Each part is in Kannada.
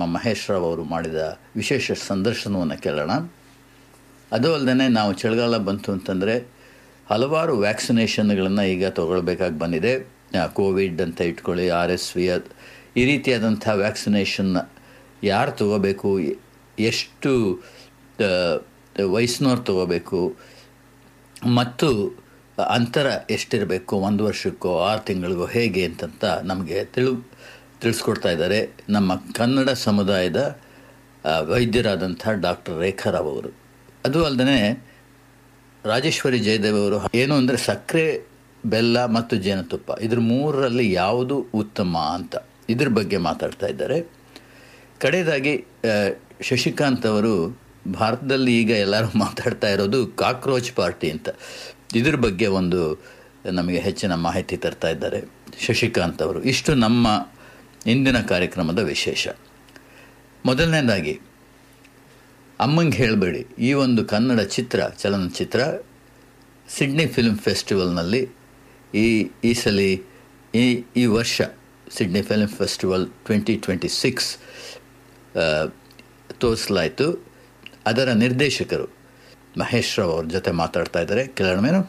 ಮಹೇಶ್ ರಾವ್ ಅವರು ಮಾಡಿದ ವಿಶೇಷ ಸಂದರ್ಶನವನ್ನು ಕೇಳೋಣ ಅದು ಅಲ್ಲದೆ ನಾವು ಚಳಿಗಾಲ ಬಂತು ಅಂತಂದರೆ ಹಲವಾರು ವ್ಯಾಕ್ಸಿನೇಷನ್ಗಳನ್ನು ಈಗ ತಗೊಳ್ಬೇಕಾಗಿ ಬಂದಿದೆ ಆ, ಕೋವಿಡ್ ಅಂತ ಇಟ್ಕೊಳ್ಳಿ ಆರ್ ಎಸ್ ವಿ ಅದ್ ಈ ರೀತಿಯಾದಂಥ ವ್ಯಾಕ್ಸಿನೇಷನ್ನ ಯಾರು ತಗೋಬೇಕು ಎ- ಎಷ್ಟು ಆ, ವಯಸ್ಸಿನವ್ರು ತಗೋಬೇಕು ಮತ್ತು ಅಂತರ ಎಷ್ಟಿರಬೇಕು ಒಂದು ವರ್ಷಕ್ಕೋ ಆರು ತಿಂಗಳಿಗೋ ಹೇಗೆ ಅಂತಂತ ನಮಗೆ ತಿಳು ತಿಳಿಸ್ಕೊಡ್ತಾ ಇದ್ದಾರೆ ನಮ್ಮ ಕನ್ನಡ ಸಮುದಾಯದ ಆ, ವೈದ್ಯರಾದಂಥ ಡಾಕ್ಟರ್ ರೇಖಾರಾವ್ ಅವರು ಅದು ಅಲ್ಲದೆ ರಾಜೇಶ್ವರಿ ಜಯದೇವ್ ಅವರು ಏನು ಅಂದರೆ ಸಕ್ಕರೆ ಬೆಲ್ಲ ಮತ್ತು ಜೇನುತುಪ್ಪ ಇದ್ರ ಮೂರರಲ್ಲಿ ಯಾವುದು ಉತ್ತಮ ಅಂತ ಇದ್ರ ಬಗ್ಗೆ ಮಾತಾಡ್ತಾ ಇದ್ದಾರೆ ಕಡೆಯದಾಗಿ ಆ, ಶಶಿಕಾಂತ್ ಅವರು ಭಾರತದಲ್ಲಿ ಈಗ ಎಲ್ಲರೂ ಮಾತಾಡ್ತಾ ಇರೋದು ಕಾಕ್ರೋಚ್ ಪಾರ್ಟಿ ಅಂತ ಇದ್ರ ಬಗ್ಗೆ ಒಂದು ನಮಗೆ ಹೆಚ್ಚಿನ ಮಾಹಿತಿ ತರ್ತಾ ಇದ್ದಾರೆ ಶಶಿಕಾಂತ್ ಅವರು ಇಷ್ಟು ನಮ್ಮ ಇಂದಿನ ಕಾರ್ಯಕ್ರಮದ ವಿಶೇಷ ಮೊದಲನೇದಾಗಿ ಅಮ್ಮಂಗೆ ಹೇಳಬೇಡಿ ಈ ಒಂದು ಕನ್ನಡ ಚಿತ್ರ ಚಲನಚಿತ್ರ ಸಿಡ್ನಿ ಫಿಲ್ಮ್ ಫೆಸ್ಟಿವಲ್ನಲ್ಲಿ ಈ ಈ ಸಲ ಈ ಈ ವರ್ಷ Sydney film festival twenty twenty six ತೋರಿಸಲಾಯಿತು ಅದರ ನಿರ್ದೇಶಕರು ಮಹೇಶ್ ರಾವ್ ಅವ್ರ ಜೊತೆ ಮಾತಾಡ್ತಾ ಇದ್ದಾರೆ ಕೇಳೋಣ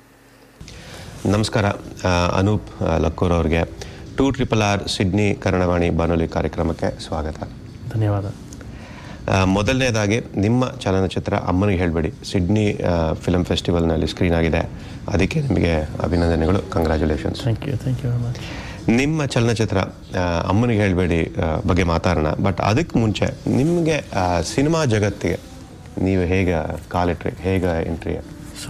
ನಮಸ್ಕಾರ ಆ, ಅನೂಪ್ ಆ, ಲಕ್ಕೂರ್ ಅವ್ರಿಗೆ two triple R Sydney Kannadavani ಬಾನುಲಿ ಕಾರ್ಯಕ್ರಮಕ್ಕೆ ಸ್ವಾಗತ ಧನ್ಯವಾದ ಆ, ಮೊದಲನೇದಾಗಿ ನಿಮ್ಮ ಚಲನಚಿತ್ರ ಅಮ್ಮನಿಗೆ ಹೇಳಬೇಡಿ ಸಿಡ್ನಿ ಫಿಲ್ಮ್ ಫೆಸ್ಟಿವಲ್ನಲ್ಲಿ ಸ್ಕ್ರೀನ್ ಆಗಿದೆ ಅದಕ್ಕೆ ನಿಮಗೆ ಅಭಿನಂದನೆಗಳು congratulations thank you thank you very much ನಿಮ್ಮ ಚಲನಚಿತ್ರ ಆ, ಅಮ್ಮನಿಗೆ ಹೇಳಬೇಡಿ ಬಗ್ಗೆ ಮಾತಾಡೋಣ ಬಟ್ ಅದಕ್ಕೆ ಮುಂಚೆ ನಿಮಗೆ ಸಿನಿಮಾ ಜಗತ್ತಿಗೆ ನೀವು ಹೇಗೆ ಕಾಲಿಟ್ರಿ ಹೇಗೆ ಎಂಟ್ರಿ ಸೊ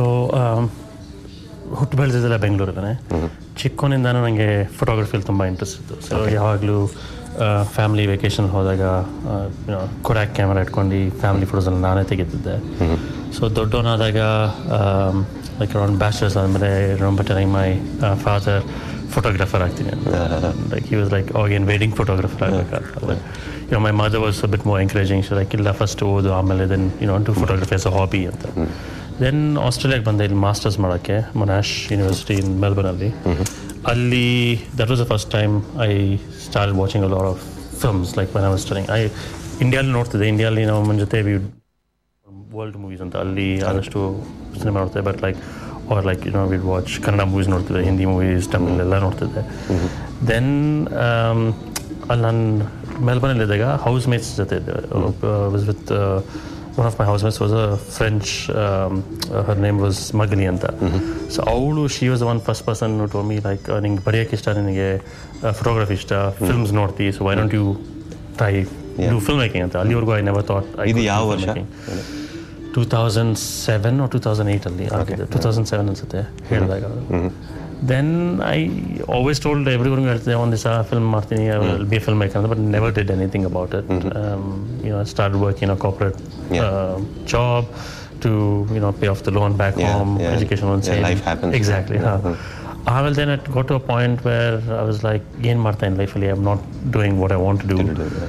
ಹುಟ್ಟು ಬೆಳೆದಿದ್ದೆಲ್ಲ ಬೆಂಗಳೂರಲ್ಲೇ ಚಿಕ್ಕವನಿಂದಾನು ನನಗೆ ಫೋಟೋಗ್ರಫಿಲಿ ತುಂಬ ಇಂಟ್ರೆಸ್ಟ್ ಇತ್ತು ಸೊ ಯಾವಾಗಲೂ ಫ್ಯಾಮಿಲಿ ವೆಕೇಶನ್ ಹೋದಾಗ ಕೊಡ್ಯಾಕ್ ಕ್ಯಾಮ್ರಾ ಇಟ್ಕೊಂಡು ಫ್ಯಾಮಿಲಿ ಫೋಟೋಸಲ್ಲಿ ನಾನೇ ತೆಗಿತಿದ್ದೆ ಸೊ ದೊಡ್ಡವನಾದಾಗ ಲೈಕ್ ಅರೌಂಡ್ ಬ್ಯಾಚಲರ್ಸ್ ಆದಮೇಲೆ remember telling my father photographer ಆಗ್ತೀನಿ ಲೈಕ್ ಹಿ ವಾಸ್ ಲೈಕ್ ಅವಾಗೇನು ವೆಡ್ಡಿಂಗ್ ಫೋಟೋಗ್ರಾಫರ್ ಆಗಬೇಕಾಗ್ತದೆ yo my mother was bit more encouraging so like ಇಲ್ಲ ಫಸ್ಟ್ ಓದು ಆಮೇಲೆ then you know to photography as a hobby ಅಂತ ದೆನ್ ಆಸ್ಟ್ರೇಲಿಯಾಗೆ ಬಂದೆ ಇಲ್ಲಿ ಮಾಸ್ಟರ್ಸ್ ಮಾಡೋಕ್ಕೆ ಮೊನಾಶ್ ಯೂನಿವರ್ಸಿಟಿ ಇನ್ ಮೆಲ್ಬರ್ನಲ್ಲಿ ಅಲ್ಲಿ that was the first time I start watching a lot of films like when I was studying I ಇಂಡಿಯಾಲಿ ನೋಡ್ತಿದ್ದೆ ಇಂಡಿಯಾಲಿ ನಾವು ನಮ್ಮ ಜೊತೆ ವಿ ವರ್ಲ್ಡ್ ಮೂವೀಸ್ ಅಂತ ಅಲ್ಲಿ ಆದಷ್ಟು ಸಿನಿಮಾ ನೋಡ್ತೇವೆ but like or like you know we'd watch Kannada movies ನೋಡ್ತಿದ್ದೆ ಹಿಂದಿ ಮೂವೀಸ್ ತಮಿಳ್ ಎಲ್ಲ ನೋಡ್ತಿದ್ದೆ ದೆನ್ ಅಲ್ಲಿ ನಾನು ಮೆಲ್ಬರ್ನಲ್ಲಿದ್ದಾಗ ಹೌಸ್ ಮೇಟ್ಸ್ ಜೊತೆ ಇದ್ದೆ was with one of my housemates was a French her name was ಮಗನಿ ಅಂತ ಸೊ ಅವಳು she was one first person to me like ನಿಂಗೆ ಬರೆಯೋಕ್ಕೆ ಇಷ್ಟ ನಿನಗೆ ಫೋಟೋಗ್ರಫಿ ಇಷ್ಟ ಫಿಲ್ಮ್ಸ್ ನೋಡ್ತಿ so why don't you try do film making ಅಂತ ಅಲ್ಲಿವರೆಗೂ ಐ ನೆವರ್ ಥಾಟ್ ಇದು ಯಾವ ವರ್ಷ? Two thousand seven two thousand ಏಯ್ಟಲ್ಲಿ ಆಗಿದ್ದು ಟೂ ತೌಸಂಡ್ ಸೆವೆನ್ ಅನ್ಸುತ್ತೆ ಹೇಳಿದಾಗ then I always told every one ಹೇಳ್ತಿದ್ದೆ ಒಂದು ದಿವಸ ಫಿಲ್ಮ್ ಮಾಡ್ತೀನಿ ಬಿ ಫಿಲ್ಮ್ ಮೇಕರ್ ಅಂತ but never did anything about it you know start work in a corporate job to you know pay off the loan back Yeah, home yeah. Education ಒಂದು Yeah, life happens. ಎಕ್ಸಾಕ್ಟ್ಲಿ ಆಮೇಲೆ then it got to a point where I was like ಏನು ಮಾಡ್ತಾ ಇನ್ ಲೈಫಲ್ಲಿ I am not doing what I want to do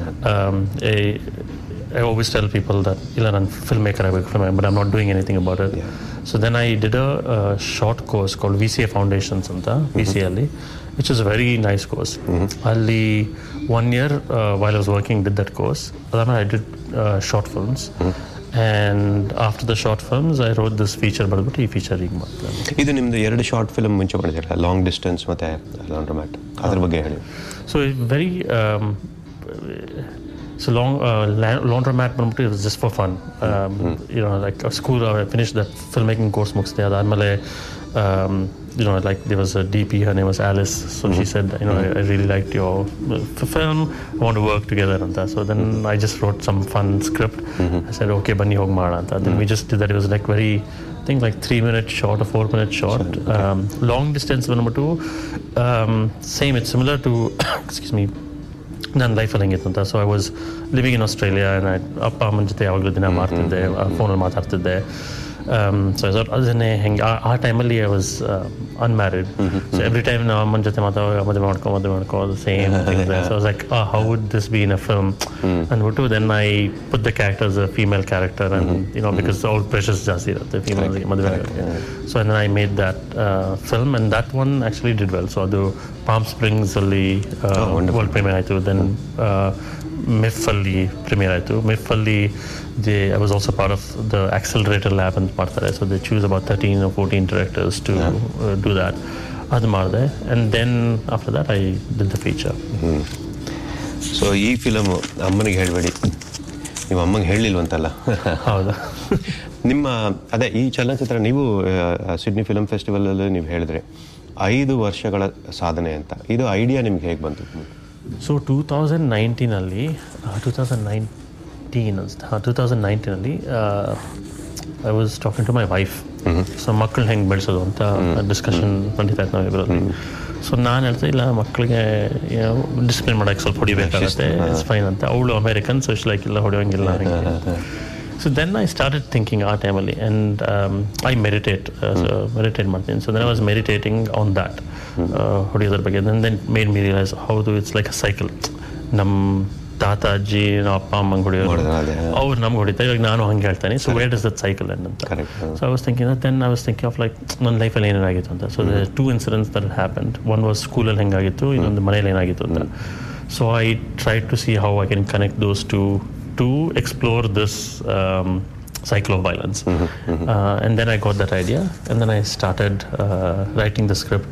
I always tell people that ಇಲ್ಲ ನಾನು ಫಿಲ್ಮ್ ಮೇಕರ್ ಆಗಬೇಕು film but I'm not doing anything about it so then I did a short course called V C A foundations ಅಂತ ವಿ ಸಿ ಅಲ್ಲಿ which is very nice course ಅಲ್ಲಿ one year while was working did that course ಅದಾದ್ಮೇಲೆ I did short films and after the short films I wrote this feature ಬಂದ್ಬಿಟ್ಟು ಈ ಫೀಚರ್ ಈಗ ಮಾಡ್ತಾರೆ ಇದು ನಿಮ್ದು ಎರಡು ಶಾರ್ಟ್ ಫಿಲ್ಮ್ ಮುಂಚೆ ಮಾಡಿದಿರಲ್ಲ ಲಾಂಗ್ ಡಿಸ್ಟೆನ್ಸ್ ಮತ್ತೆ ಲಾಂಡ್ರೋಮ್ಯಾಟ್ ಅದ್ರ ಬಗ್ಗೆ ಹೇಳಿ So it's very um, so long uh, la- laundromat ಬಂದ್ಬಿಟ್ಟು it was just for fun. Um, You know, like a school I finished that filmmaking course ಮುಗಿಸಿದೆ ಅದಾದಮೇಲೆ um, you know, like there was a DP, her name was Alice. So she said, you know, I, I really liked your f- film. I want to work together and that. So then I just wrote some fun script. I said, okay, ಬನ್ನಿ ಹೋಗಿ ಮಾಡೋಣ ಅಂತ. Then we just did that. It was like very, I think like three minute short or four minute short. Um, long distance ಬಂದ್ಬಿಟ್ಟು um, same. It's similar to, excuse me, ನನ್ನ ಲೈಫಲ್ಲಿ ಹೆಂಗಿತ್ತು ಅಂತ so I was living in Australia ಅಪ್ಪ ಅಮ್ಮನ ಜೊತೆ ಯಾವಾಗಲೂ ದಿನ ಮಾಡ್ತಿದ್ದೆ ಫೋನಲ್ಲಿ ಮಾತಾಡ್ತಿದ್ದೆ ಸೊ ಅದನ್ನೇ ಹೆಂಗೆ ಆ ಟೈಮಲ್ಲಿ I was unmarried so every time ನಾವು ಅಮ್ಮನ ಜೊತೆ ಮಾತಾಡುವಾಗ ಮದುವೆ ಮಾಡ್ಕೊ ಮದುವೆ ಮಾಡ್ಕೊ same so like how would this be in a film ಅಂದ್ಬಿಟ್ಟು then I put the characters female character and you know because ಅವ್ರ ಪ್ರೆಷರ್ಸ್ ಜಾಸ್ತಿ ಇರುತ್ತೆ ಫೀಮೇಲ್ ಮದುವೆ ಆಗೋಕ್ಕೆ so and I made that film and that one actually did well so ಅದು ಪಾಮ್ ಸ್ಪ್ರಿಂಗ್ಸ್ ಅಲ್ಲಿ ವರ್ಲ್ಡ್ ಪ್ರೀಮಿಯರ್ ಆಯಿತು ದೆನ್ ಮಿಫಲ್ಲಿ ಪ್ರಿಮಿಯರ್ ಆಯಿತು ಮಿಫಲ್ಲಿ they I was also part of the accelerator lab ಅಂತ ಮಾಡ್ತಾರೆ so they choose about thirteen fourteen directors to do that ಅದು ಮಾಡಿದೆ and then after that I did the feature so ಈ ಫಿಲಮ್ ಅಮ್ಮನಿಗೆ ಹೇಳಬೇಡಿ ನೀವು ಅಮ್ಮಂಗೆ ಹೇಳಿಲ್ವಂತಲ್ಲ ಹೌದಾ ನಿಮ್ಮ ಅದೇ ಈ ಚಲನಚಿತ್ರ ನೀವು ಆ, ಸಿಡ್ನಿ ಫಿಲ್ಮ್ ಫೆಸ್ಟಿವಲಲ್ಲಿ ನೀವು ಹೇಳಿದ್ರಿ ಐದು ವರ್ಷಗಳ ಸಾಧನೆ ಅಂತ ಇದು ಐಡಿಯಾ ನಿಮ್ಗೆ ಹೇಗೆ ಬಂತು ಸೊ ಟೂ ತೌಸಂಡ್ ನೈನ್ಟೀನಲ್ಲಿ ಟೂ ತೌಸಂಡ್ ನೈನ್ಟೀನ್ ಅನ್ಸುತ್ತೆ ಹಾಂ ಟೂ ತೌಸಂಡ್ ನೈನ್ಟೀನಲ್ಲಿ I was talking to my wife so ಮಕ್ಕಳು ಹೆಂಗೆ ಬೆಳೆಸೋದು ಅಂತ ಡಿಸ್ಕಷನ್ ನಡೀತಾ ಇತ್ತು ನಾವಿಬ್ಬರಲ್ಲಿ ಸೊ ನಾನು ಹೇಳ್ತಾ ಇಲ್ಲ ಮಕ್ಕಳಿಗೆ ಡಿಸಿಪ್ಲಿನ್ ಮಾಡೋಕ್ಕೆ ಸ್ವಲ್ಪ ಹೊಡಿಬೇಕಾಗುತ್ತೆ ಇಟ್ಸ್ ಫೈನ್ ಅಂತ ಅವಳು ಅಮೇರಿಕನ್ ಸೊ ಇಷ್ಟು ಲೈಕ್ ಇಲ್ಲ ಹೊಡೆಯೋಂಗಿಲ್ಲ so then I started thinking ಆ ಟೈಮಲ್ಲಿ and I meditate so meditate ಮಾಡ್ತೀನಿ so then I was meditating on that ಹೊಡೆಯೋದ್ರ ಬಗ್ಗೆ then then made me realise ಹೌದು ಇಟ್ಸ್ ಲೈಕ್ ಅ ಸೈಕಲ್ ನಮ್ಮ ತಾತ ಅಜ್ಜಿ ನಮ್ಮ ಅಪ್ಪ ಅಮ್ಮಂಗೆ ಹೊಡೆಯೋರು ಹೊಡೆದ್ರು, ಅದೇ. ಅವ್ರು ನಮ್ಗೆ ಹೊಡಿತಾರೆ ಇವಾಗ ನಾನು ಹಂಗೆ ಹೇಳ್ತಾನೆ so where is that cycle end ಅಂತ Correct, ಹ. So I was thinking then I was thinking of like ನನ್ನ ಲೈಫಲ್ಲಿ ಏನೇನಾಗಿತ್ತು ಅಂತ so two incidents that happen one was ಸ್ಕೂಲಲ್ಲಿ ಹೆಂಗಾಗಿತ್ತು ಇನ್ನೊಂದು ಮನೇಲಿ ಏನಾಗಿತ್ತು ಅಂತ so I try to see how I can connect those to to explore this cycle of violence. Uh, and then I got that idea, and then I started uh, writing the script.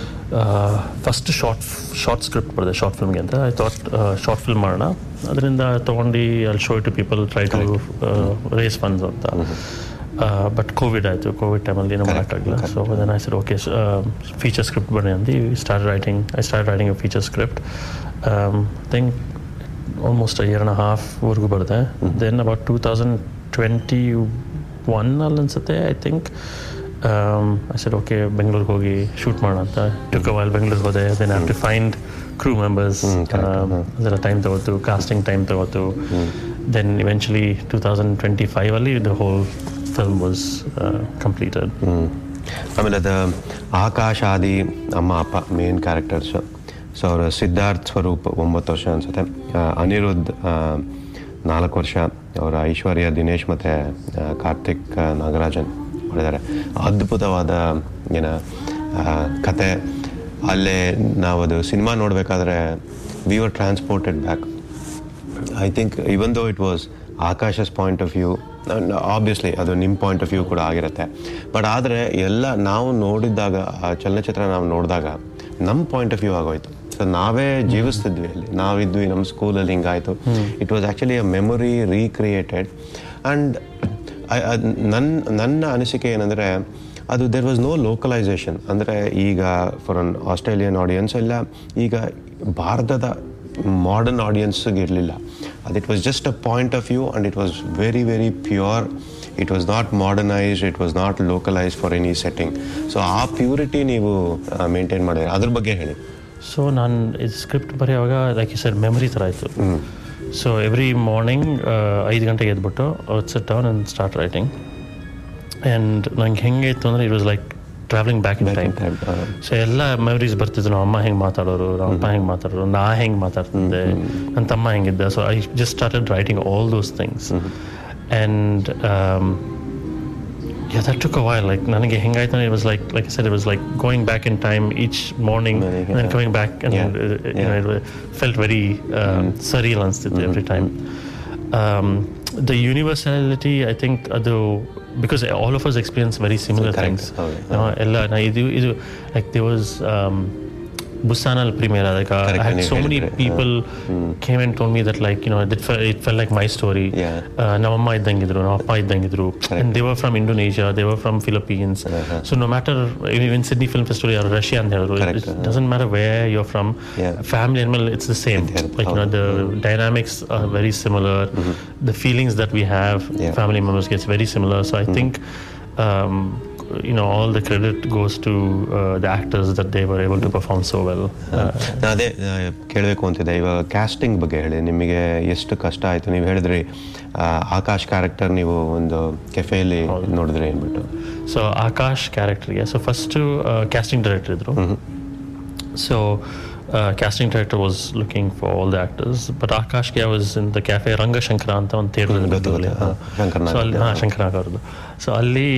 First short short script ಬರೆದೆ ಶಾರ್ಟ್ ಫಿಲ್ಮ್ಗೆ ಅಂತ ಐ ಥಾಟ್ ಶಾರ್ಟ್ ಫಿಲ್ಮ್ ಮಾಡೋಣ ಅದರಿಂದ ತೊಗೊಂಡು ಅಲ್ಲಿ show to people try to raise funds ಅಂತ ಬಟ್ ಕೋವಿಡ್ ಆಯಿತು ಕೋವಿಡ್ ಟೈಮಲ್ಲಿ ಏನೂ ಮಾಡೋಕ್ಕಾಗಲಿಲ್ಲ so then I sir okay feature script ಬನ್ನಿ ಅಂದು start writing I start writing a feature script think almost year and ಹಾಫ್ವರೆಗೂ ಬರುತ್ತೆ then about two thousand twenty one ಅಲ್ಲಿ ಅನ್ಸುತ್ತೆ I think I said okay ಬೆಂಗಳೂರಿಗೆ ಹೋಗಿ ಶೂಟ್ ಮಾಡೋಣ ಅಂತ ಟುಕ್ ವೈಲ್ ಬೆಂಗಳೂರಿಗೆ ಹೋದೆ then have to find crew members ಅದೆಲ್ಲ ಟೈಮ್ ತಗೋತು ಕಾಸ್ಟಿಂಗ್ ಟೈಮ್ ತಗೋತು then eventually two thousand twenty ಫೈವಲ್ಲಿ the whole film was completed ಆಮೇಲೆ ಅದು ಆಕಾಶ್ ಆದಿ ಅಮ್ಮ ಅಪ್ಪ ಮೇನ್ ಕ್ಯಾರೆಕ್ಟರ್ಸು ಸೊ ಅವರು ಸಿದ್ಧಾರ್ಥ್ ಸ್ವರೂಪ್ ಒಂಬತ್ತು ವರ್ಷ ಅನ್ಸುತ್ತೆ ಆ, ಅನಿರುದ್ಧ್ ಆ, ನಾಲ್ಕು ವರ್ಷ ಅವರ ಐಶ್ವರ್ಯ ದಿನೇಶ್ ಮತ್ತು ಕಾರ್ತಿಕ್ ಆ, ನಾಗರಾಜನ್ ಮಾಡಿದ್ದಾರೆ ಅದ್ಭುತವಾದ ಏನ ಆ, ಕತೆ ಅಲ್ಲೇ ನಾವು ಅದು ಸಿನಿಮಾ ನೋಡಬೇಕಾದ್ರೆ we were transported back I think even though it was Akash's point of view obviously ಅದು ನಿಮ್ಮ ಪಾಯಿಂಟ್ ಆಫ್ ವ್ಯೂ ಕೂಡ ಆಗಿರುತ್ತೆ ಬಟ್ ಆದರೆ ಎಲ್ಲ ನಾವು ನೋಡಿದ್ದಾಗ ಆ ಚಲನಚಿತ್ರ ನಾವು ನೋಡಿದಾಗ ನಮ್ಮ ಪಾಯಿಂಟ್ ಆಫ್ ವ್ಯೂ ಆಗೋಯ್ತು ಸೊ ನಾವೇ ಜೀವಿಸ್ತಿದ್ವಿ ಅಲ್ಲಿ ನಾವಿದ್ವಿ ನಮ್ಮ ಸ್ಕೂಲಲ್ಲಿ ಹಿಂಗಾಯಿತು it was actually a memory recreated and ನನ್ನ ನನ್ನ ಅನಿಸಿಕೆ ಏನಂದರೆ ಅದು ದೆರ್ ವಾಸ್ ನೋ ಲೋಕಲೈಸೇಷನ್ ಅಂದರೆ ಈಗ ಫಾರ್ ಅನ್ ಆಸ್ಟ್ರೇಲಿಯನ್ ಆಡಿಯನ್ಸ್ ಎಲ್ಲ ಈಗ ಭಾರತದ ಮಾಡರ್ನ್ ಆಡಿಯನ್ಸ್ಗೆ ಇರಲಿಲ್ಲ ಅದು it was just a point of view and it was very very pure it was not modernised it was not localise for any setting so ಆ ಪ್ಯೂರಿಟಿ ನೀವು ಮೇಂಟೈನ್ ಮಾಡಿದ್ರೆ ಅದ್ರ ಬಗ್ಗೆ ಹೇಳಿ ಸೊ ನಾನು ಇದು ಸ್ಕ್ರಿಪ್ಟ್ ಬರೆಯುವಾಗ ಲೈಕ್ ಯು ಸರ್ ಮೆಮರಿ ಥರ ಆಯಿತು ಸೊ ಎವ್ರಿ ಮಾರ್ನಿಂಗ್ ಐದು ಗಂಟೆಗೆ ಎದ್ಬಿಟ್ಟು sit down and start writing and ನಂಗೆ ಹೆಂಗೆ ಇತ್ತು ಅಂದರೆ it was like travelling back in time so ಎಲ್ಲ ಮೆಮರೀಸ್ ಬರ್ತಿದ್ರು ನಮ್ಮ ಅಮ್ಮ ಹೆಂಗೆ ಮಾತಾಡೋರು ನಮ್ಮ ಅಪ್ಪ ಹೆಂಗೆ ಮಾತಾಡೋರು ನಾ ಹೆಂಗೆ ಮಾತಾಡ್ತಿದ್ದೆ ನನ್ನ ತಮ್ಮ ಹೆಂಗಿದ್ದೆ so I just started writing all those things and yeah, that took a while. Like ನನಗೆ ಹೆಂಗಾಯ್ತು ಅಂದ್ರೆ it was like like I said it was like going back in time each morning and then coming back and Yeah. uh, you know, it felt very um, surreal ಅನ್ಸ್ತಿತ್ತು every time. Um, the universality I think ಅದು because all of us experience very similar correct. things. ಹೌದು, You know, ಎಲ್ಲ ನಾ ಇದು ಇದು like there was um, Busan premiere like uh, Correct, I had ನೀವು so many ಹೇಳಿದ್ರಿ. people came and told me that like you know it felt, it felt like my story Yeah. uh, ನಮ್ಮಮ್ಮ ಇದ್ದಂಗಿದ್ರು ನಮ್ಮ ಅಪ್ಪ ಇದ್ದಂಗಿದ್ರು and they were from Indonesia they were from Philippines so no matter even Sydney Film Festival or Russia ಅಂತ ಹೇಳಿದ್ರು Correct, it doesn't matter where you're from Yeah. family animal it's the same Yeah. like you know the dynamics are very similar the feelings that we have Yeah. family members gets very similar so I think um, you know all the credit goes to uh, the actors that they were able to perform so well uh, ನಾನು ಅದೇ ಆ, ಕೇಳಬೇಕು ಅಂತಿದ್ದೆ ಇವಾಗ ಕ್ಯಾಸ್ಟಿಂಗ್ ಬಗ್ಗೆ ಹೇಳಿ ನಿಮಗೆ ಎಷ್ಟು ಕಷ್ಟ ಆಯಿತು ನೀವು ಹೇಳಿದ್ರಿ ಆ, ಆಕಾಶ್ ಕ್ಯಾರೆಕ್ಟರ್ ನೀವು ಒಂದು ಕೆಫೆಯಲ್ಲಿ ನೋಡಿದ್ರಿ ಅಂದ್ಬಿಟ್ಟು ಸೊ ಆಕಾಶ್ ಕ್ಯಾರೆಕ್ಟರ್ಗೆ ಸೊ ಫಸ್ಟು ಕ್ಯಾಸ್ಟಿಂಗ್ ಡೈರೆಕ್ಟರ್ ಇದ್ರು so casting director was looking for all the actors but ಆಕಾಶ್ಗೆ was in the cafe Ranga Shankara ಅಂತ ಒಂದು ಥಿಯೇಟರ್ ಗೊತ್ತು, ಗೊತ್ತು. ಹಾ, ಶಂಕರ್ ನಾಗ್ ಸೊ ಅಲ್ಲಿ ಅವ್ರದ್ದು. ಹಾಂ ಶಂಕರ್ ನಾಗ್ ಅವ್ರದ್ದು ಸೊ ಅಲ್ಲಿ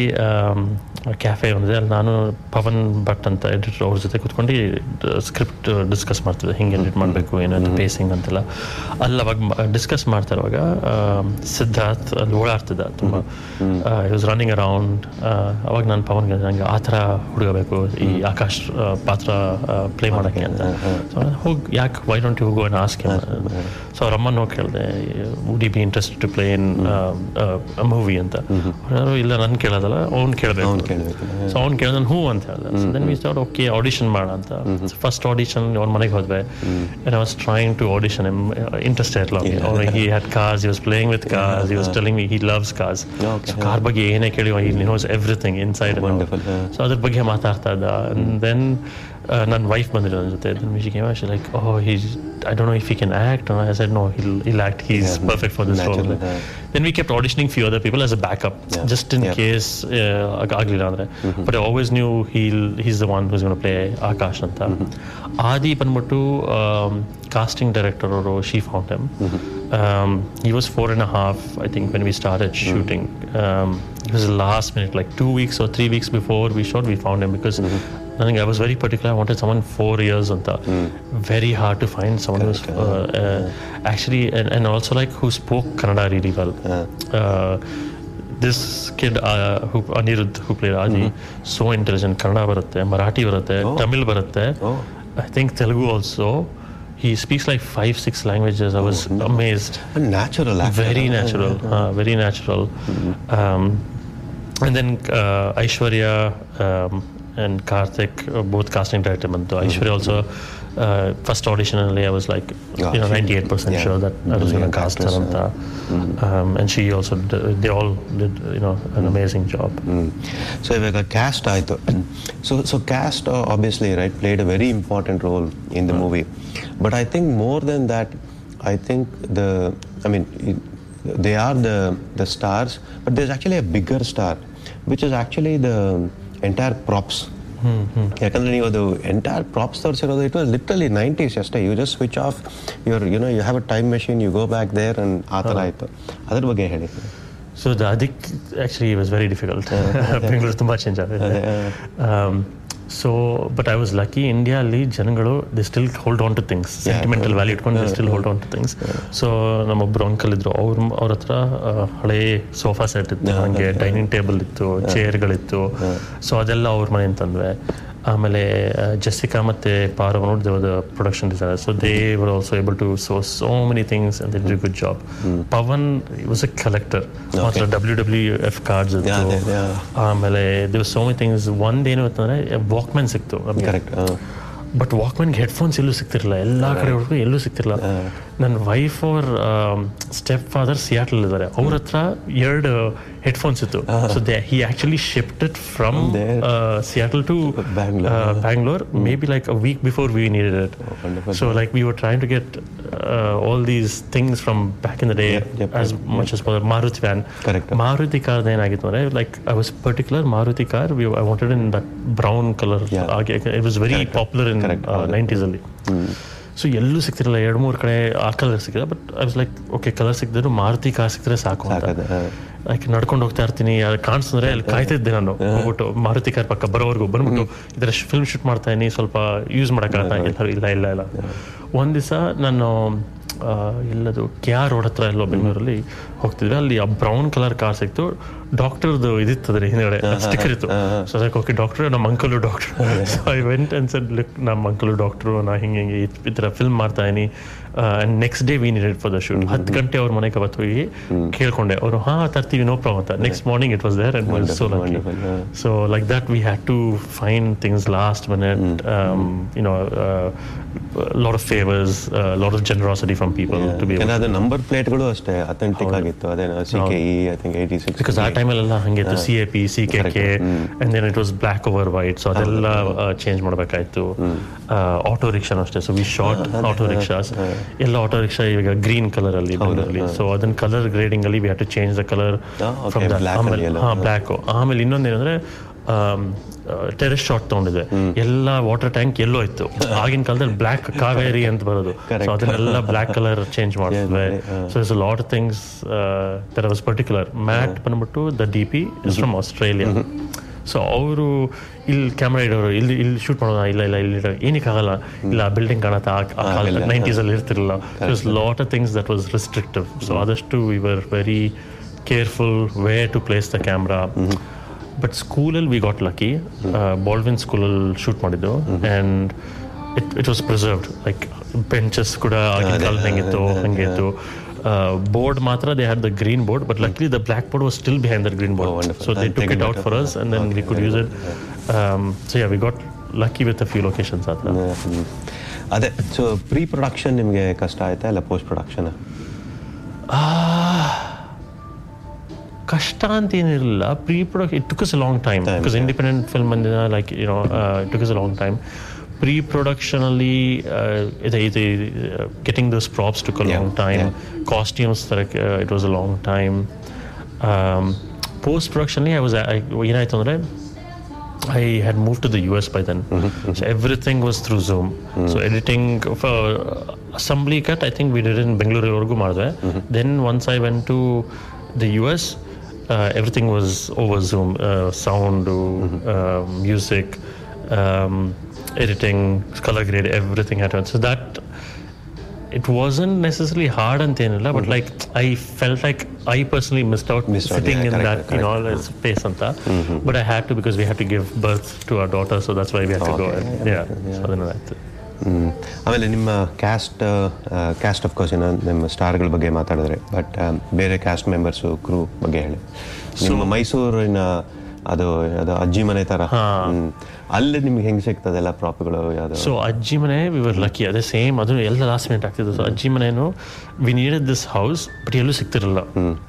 ಕ್ಯಾಫೆ ಒಂದಿದೆ ಅಲ್ಲಿ ನಾನು ಪವನ್ ಭಟ್ ಅಂತ ಎಡಿಟರ್ ಅವ್ರ ಜೊತೆ ಕೂತ್ಕೊಂಡು ಸ್ಕ್ರಿಪ್ಟ್ ಡಿಸ್ಕಸ್ ಮಾಡ್ತಿದ್ದೆ ಹಿಂಗೆ ಎಡಿಟ್ ಮಾಡಬೇಕು ಏನಂತ ಪೇಸಿಂಗ್ ಅಂತೆಲ್ಲ ಅಲ್ಲಿ ಅವಾಗ ಡಿಸ್ಕಸ್ ಮಾಡ್ತಾ ಇರುವಾಗ ಆಮ್, ಸಿದ್ಧಾರ್ಥ್ ಅಲ್ಲಿ ಓಡಾಡ್ತಿದ್ದ ತುಂಬ ವಾಸ್ ರನ್ನಿಂಗ್ ಅರೌಂಡ್ ಅವಾಗ ನಾನು ಪವನ್ಗೆ ನಂಗೆ ಆ ಥರ ಹುಡುಗ ಬೇಕು ಈ ಆಕಾಶ್ ಆ, ಪಾತ್ರ ಪ್ಲೇ ಮಾಡೋಕ್ಕೆ ಅಂತ ಸೊ ಹೋಗಿ ಯಾಕೆ why don't you go and ask so ಅವ್ರ ಅಮ್ಮನ ಹೋಗಿ ಕೇಳಿದೆ would you be interest to play in movie ಅಂತ ಅವ್ರು ಇಲ್ಲ ನಾನು ಕೇಳೋದಲ್ಲ ಅವ್ನು ಕೇಳಬೇಕು ಅವ್ನು ಕೇಳಬೇಕು ಸೊ ಅವ್ನು ಕೇಳಿದ ಹೂ ಅಂತ ಹೇಳಿದೆ so then we start okay audition ಮಾಡ ಅಂತ ಫಸ್ಟ್ ಆಡಿಷನ್ ಅವ್ನ ಮನೆಗೆ ಹೋದ್ವಿ and I was trying to audition him uh, interested like or he had cars he was playing with cars he was telling me he loves cars Okay. so car ಬಗ್ಗೆ ಏನೇ ಕೇಳಿ he knows everything inside and out Wonderful, yeah. ಸೊ ಅದ್ರ ಬಗ್ಗೆ ಮಾತಾಡ್ತಾ ಇದ್ದ and then ನನ್ನ ವೈಫ್ ಬಂದಿದ್ರು ನನ್ನ ಜೊತೆ then she came out she like oh he's I don't know if he can act or I said no he'll, he'll act he's Yeah, perfect for this natural, role yeah. then we kept auditioning few other people as a backup Yeah. just in Yeah. case uh, ಆಗಲಿಲ್ಲ ಅಂದರೆ but I always knew he'll he's the one who's gone play Akash ಅಂತ ಆದಿ ಬಂದ್ಬಿಟ್ಟು ಕಾಸ್ಟಿಂಗ್ ಡೈರೆಕ್ಟರ್ ಅವರು she found him he was four and a half i think when we started shooting um, it was the last minute like two weeks or three weeks before we shot we found him because I think I was very particular. I wanted someone four years on that. Very hard to find someone who's uh, uh, actually and, and also like who spoke Kannada really well. Uh, this kid uh, who Anirudh who played Adi so intelligent Kannada ಬರುತ್ತೆ ಮರಾಠಿ ಬರುತ್ತೆ ತಮಿಳ್ ಬರುತ್ತೆ Oh. I think Telugu also he speaks like five six languages i was amazed natural very natural uh, very natural um, and then uh, aishwarya um, and karthik uh, both casting director bantu aishwarya also uh, first audition only i was like Yeah, you know she- 98% yeah. sure that i was going to Brilliant cast her actress, anta. um, and she also did, they all did you know an amazing job so ಇವಾಗ ಕ್ಯಾಸ್ಟ್ ಆಯಿತು so so cast obviously right played a very important role in the movie but I think more then that I think the I mean they are the the stars but there actually a bigger star which is actually the entire props ಯಾಕಂದ್ರೆ ನೀವು ಅದು ಎಂಟೈರ್ ಪ್ರಾಪ್ಸ್ ತೋರಿಸಿರೋದು ಇಟ್ ವಾಸ್ ಲಿಟ್ರಲಿ ನೈಂಟೀಸ್ ಅಷ್ಟೇ you just switch off your you know you have a time machine you go back there and ಆ ಥರ ಆಯಿತು ಅದ್ರ ಬಗ್ಗೆ ಹೇಳಿ So the Adik actually was very difficult. Bangalore ತುಂಬಾ change ಆಗಿದೆ. Um, so but I was lucky India ಅಲ್ಲಿ ಜನಗಳು they still hold on to things sentimental value ಇಟ್ಕೊಂಡು they still hold on to things ಸೊ ನಮ್ಮೊಬ್ರು ಅಂಕಲ್ ಇದ್ರು ಅವ್ರ ಅವ್ರ ಹತ್ರ ಆ, ಹಳೆ ಸೋಫಾ ಸೆಟ್ ಇತ್ತು ಹಂಗೆ ಡೈನಿಂಗ್ ಟೇಬಲ್ ಇತ್ತು ಚೇರ್ಗಳಿತ್ತು ಸೊ ಅದೆಲ್ಲ ಅವ್ರ ಮನೆ ತಂದ್ವಿ ಆಮೇಲೆ ಜೆಸಿಕಾ ಮತ್ತೆ ಪಾರವ್ ನೋಡಿದ production designer so they were also able to so so many things and they good job Pavan was a collector ಮಾತ್ರ W W F cards Yeah, ಇತ್ತು yeah, yeah. ಆಮೇಲೆ ದಿವ್ ಸೋ ಮೆನಿ ಥಿಂಗ್ಸ್ ಒಂದೇನು ಅಂತಂದ್ರೆ ವಾಕ್ಮ್ಯಾನ್ ಸಿಕ್ತು ಕರೆಕ್ಟ್ ಬಟ್ ವಾಕ್ಮ್ಯಾನ್ಗೆ ಹೆಡ್ಫೋನ್ಸ್ ಎಲ್ಲೂ ಸಿಗ್ತಿರಲಿಲ್ಲ ಎಲ್ಲ ಕಡೆ ಹುಡುಗರು ಎಲ್ಲೂ ಸಿಗ್ತಿರಲಿಲ್ಲ ನನ್ನ ವೈಫ್ ಅವ್ರ ಸ್ಟೆಪ್ ಫಾದರ್ ಸಿಯಾಟಲ್ ಇದ್ದಾರೆ ಅವ್ರ ಹತ್ರ ಎರಡು ಹೆಡ್ಫೋನ್ಸ್ ಇತ್ತು so they he actually shifted from there. Seattle to Bangalore. Bangalore maybe like a week before we needed it. wonderful. So like we were trying to get uh, all these things from back in the day Yep, yep, as yep, much as possible. Maruti van. Correct. Maruti car ಏನಾಗಿತ್ತು ಅಂದರೆ like I was particular Maruti car we, I wanted in that brown color. Yeah. ಹಾಗೆ it was very popular in Correct. uh, ಹೌದು. 90s ಅಲ್ಲಿ. ಸೊ ಎಲ್ಲೂ ಸಿಗ್ತಿರಲಿಲ್ಲ ಎರಡು ಮೂರು ಕಡೆ ಆ ಕಲರ್ ಸಿಕ್ಕಿದೆ but I was like okay colour ಸಿಕ್ಕಿದ್ರು ಮಾರುತಿ ಕಾರ್ ಸಿಕ್ಕಿದ್ರೆ ಸಾಕು ಅಂತ ಸಾಕದು, ಹಾ. ಲೈಕ್ ನಡ್ಕೊಂಡು ಹೋಗ್ತಾ ಇರ್ತೀನಿ ಅಲ್ಲಿ ಕಾಣಿಸಿದ್ರೆ ಅಲ್ಲಿ ಕಾಯ್ತಿದ್ದೆ ನಾನು ಹೋಗ್ಬಿಟ್ಟು ಮಾರುತಿ ಕಾರ್ ಪಕ್ಕ ಬರೋವರೆಗೂ ಬಂದ್ಬಿಟ್ಟು ಇದರ ಫಿಲ್ಮ್ ಶೂಟ್ ಮಾಡ್ತಾ ಇದೀನಿ ಸ್ವಲ್ಪ ಯೂಸ್ ಮಾಡೋಕ್ಕಾಗತ್ತಾ ಎಲ್ಲರೂ ಇಲ್ಲ ಇಲ್ಲ ಇಲ್ಲ ಒಂದು ದಿವಸ ನಾನು ಆ, ಎಲ್ಲದು ಕೆ ಆರ್ ರೋಡ್ ಹತ್ರ ಎಲ್ಲೋ ಬೆಂಗಳೂರಲ್ಲಿ ಹೋಗ್ತಿದ್ವಿ ಅಲ್ಲಿ ಆ ಬ್ರೌನ್ ಕಲರ್ ಕಾರ್ ಸಿಕ್ತು ಡಾಕ್ಟರ್ದು ಇದಿತ್ತದ್ರಿ ಹಿಂದ್ಗಡೆ ಸ್ಟಿಕ್ಕರ್ ಇತ್ತು ಸೊ ಅದಕ್ಕೆ ಓಕೆ ಡಾಕ್ಟರ್ ನಮ್ಮ uncle doctor so I went and look ನಮ್ಮ ಅಂಕಲು ಡಾಕ್ಟ್ರು ನಾ ಹಿಂಗೆ ಹಿಂಗೆ ಈ- ಈ ಥರ ಫಿಲ್ಮ್ ಮಾಡ್ತಾ ಇದೀನಿ and next day we needed for the shoot ಹತ್ತು ಗಂಟೆ ಅವ್ರ ಮನೆಗೆ ಅವತ್ತು ಹೋಗಿ ಕೇಳ್ಕೊಂಡೆ ಅವರು ಹಾ ತರ್ತೀವಿ ನೋ ಪ್ರಾಬ್ಲಮ್ ಅಂತ next morning it was there and was so lucky wonderful, yeah. So like that we had to find things last minute you know lot of favours lot of generosity from people to be ಅದು ನಂಬರ್ ಪ್ಲೇಟ್ಗಳು ಅಷ್ಟೇ ಅಥೆಂಟಿಕ್ ಆಗಿತ್ತು ಅದೇ C K E I think eighty six because ಆ ಟೈಮಲ್ಲೆಲ್ಲ ಹಂಗೆ ಇತ್ತು C A P C K K and then it was black over white so ಅದೆಲ್ಲ ಚೇಂಜ್ ಮಾಡಬೇಕಾಯ್ತು ಆಟೋ ರಿಕ್ಷಾನು ಅಷ್ಟೇ so we short auto rickshaws ಎಲ್ಲ ಆಟೋ ರಿಕ್ಷಾ ಈಗ ಗ್ರೀನ್ ಕಲರ್ ಅಲ್ಲಿ ಬಂದಲ್ಲಿ ಸೊ ಅದನ್ನ ಕಲರ್ ಗ್ರೇಡಿಂಗ್ ಅಲ್ಲಿ we have to change the colour Ah, okay, from that black ಅಲ್ಲಿ ಆಮೇಲೆ ಎಲ್ಲ. ಹಾ ಬ್ಲ್ಯಾಕ್ ಆಮೇಲೆ ಇನ್ನೊಂದೇನಂದ್ರೆ ಟೆರೆಸ್ ಶಾಟ್ ತಗೊಂಡಿದ್ದೆ ಎಲ್ಲ ವಾಟರ್ ಟ್ಯಾಂಕ್ ಎಲ್ಲೋ ಇತ್ತು ಆಗಿನ ಕಾಲದಲ್ಲಿ ಬ್ಲ್ಯಾಕ್ ಕಾವೇರಿ ಅಂತ ಬರೋದು ಸೊ ಅದನ್ನೆಲ್ಲ ಬ್ಲ್ಯಾಕ್ ಕಲರ್ ಚೇಂಜ್ ಮಾಡಿದ್ವಿ so is lot things there was particular matte ಬಂದ್ಬಿಟ್ಟು the D P is from Australia so ಅವರು ಇಲ್ಲಿ ಕ್ಯಾಮ್ರಾ ಇಡೋರು ಇಲ್ಲಿ ಇಲ್ಲಿ ಶೂಟ್ ಮಾಡೋಣ ಇಲ್ಲ ಇಲ್ಲ ಇಲ್ಲಿ ಇಡೋ ಏನಕ್ಕೆ ಆಗಲ್ಲ ಇಲ್ಲ ಬಿಲ್ಡಿಂಗ್ ಕಾಣತ್ತಾ ಆ ಕಾಲದಲ್ಲಿ ನೈಂಟೀಸಲ್ಲಿ ಇರ್ತಿರಲಿಲ್ಲ is lot of things that was restrictive so ಆದಷ್ಟು we were very careful way to place the camera but ಸ್ಕೂಲಲ್ಲಿ ವಿ ಗಾಟ್ ಲಕ್ಕಿ ಬಾಲ್ವಿನ್ ಸ್ಕೂಲಲ್ಲಿ ಶೂಟ್ ಮಾಡಿದ್ದು and it it was preserved like benches ಕೂಡ ಆಗಿನ ಕಾಲ ಹೆಂಗಿತ್ತು ಹಂಗೆ ಇತ್ತು ಬೋರ್ಡ್ ಮಾತ್ರ they had the green board but luckily the black board was still behind the green board wonderful. So they And took taken it out note for us and then we could use it so yeah we got lucky with a few locations ಆ ಥರ ಹ್ಮ್. ಅದೇ ಸೊ ಪ್ರೀ ಪ್ರೊಡಕ್ಷನ್ ನಿಮಗೆ ಕಷ್ಟ ಆಯ್ತಾ ಇಲ್ಲ ಪೋಸ್ಟ್ ಪ್ರೊಡಕ್ಷನ್ ಕಷ್ಟ ಅಂತ ಏನಿರಲಿಲ್ಲ pre production it took us a long time Time, because yeah. Independent film ಬಂದಿನ like you know took us a long time pre ಪ್ರೊಡಕ್ಷನಲ್ಲಿ ಇದು ಇದು getting those props took a Yeah, long time yeah. Costumes ತರಕ್ಕೆ it was a long time post ಪ್ರೊಡಕ್ಷನ್ಲಿ ಐ ವಾಸ್ ಏನಾಯ್ತು ಅಂದರೆ I had moved to the US by then. So everything was through Zoom. So editing for assembly cut, I think we did it in Bengaluru ಮಾಡಿದೆ Then once I went to the US, uh, everything was over Zoom. Uh, sound, uh, music, um, editing, color grade, everything had to. So that it wasn't necessarily hard and thin, but like I felt like I personally missed out Missed out, sitting yeah, in correct, that you know like, space and that. But I had to because we had to give birth to our daughter, so that's why we had to go. Okay, And, yeah, so then that's it. ಹ್ಮ್. ಆಮೇಲೆ ನಿಮ್ಮ ಕ್ಯಾಸ್ಟ್ ಕ್ಯಾಸ್ಟ್ ಆಫ್ ಕೋರ್ಸ್ ನಿಮ್ಮ ಸ್ಟಾರ್ಗಳ ಬಗ್ಗೆ ಮಾತಾಡಿದ್ರೆ ಬಟ್ ಬೇರೆ ಕ್ಯಾಸ್ಟ್ ಮೆಂಬರ್ಸು ಕ್ರೂ ಬಗ್ಗೆ ಹೇಳಿ ನಿಮ್ಮ ಮೈಸೂರಿನ ಅದು ಅದು ಅಜ್ಜಿ ಮನೆ ಥರ ಹ್ಮ್. ಅಲ್ಲಿ ನಿಮ್ಗೆ ಹೆಂಗೆ ಸಿಗ್ತದೆಲ್ಲ ಪ್ರಾಪ್ಗಳು ಯಾವುದು ಸೊ ಅಜ್ಜಿ ಮನೆ ವಿ ವರ್ ಲಕ್ಕಿ ಅದೇ ಸೇಮ್ ಅದು ಎಲ್ಲ ಲಾಸ್ಟ್ ಮಿನಿಟ್ ಆಗ್ತಿದ್ದು ಸೊ ಅಜ್ಜಿ ಮನೇನು we needed this house but ಎಲ್ಲೂ ಸಿಗ್ತಿರಲಿಲ್ಲ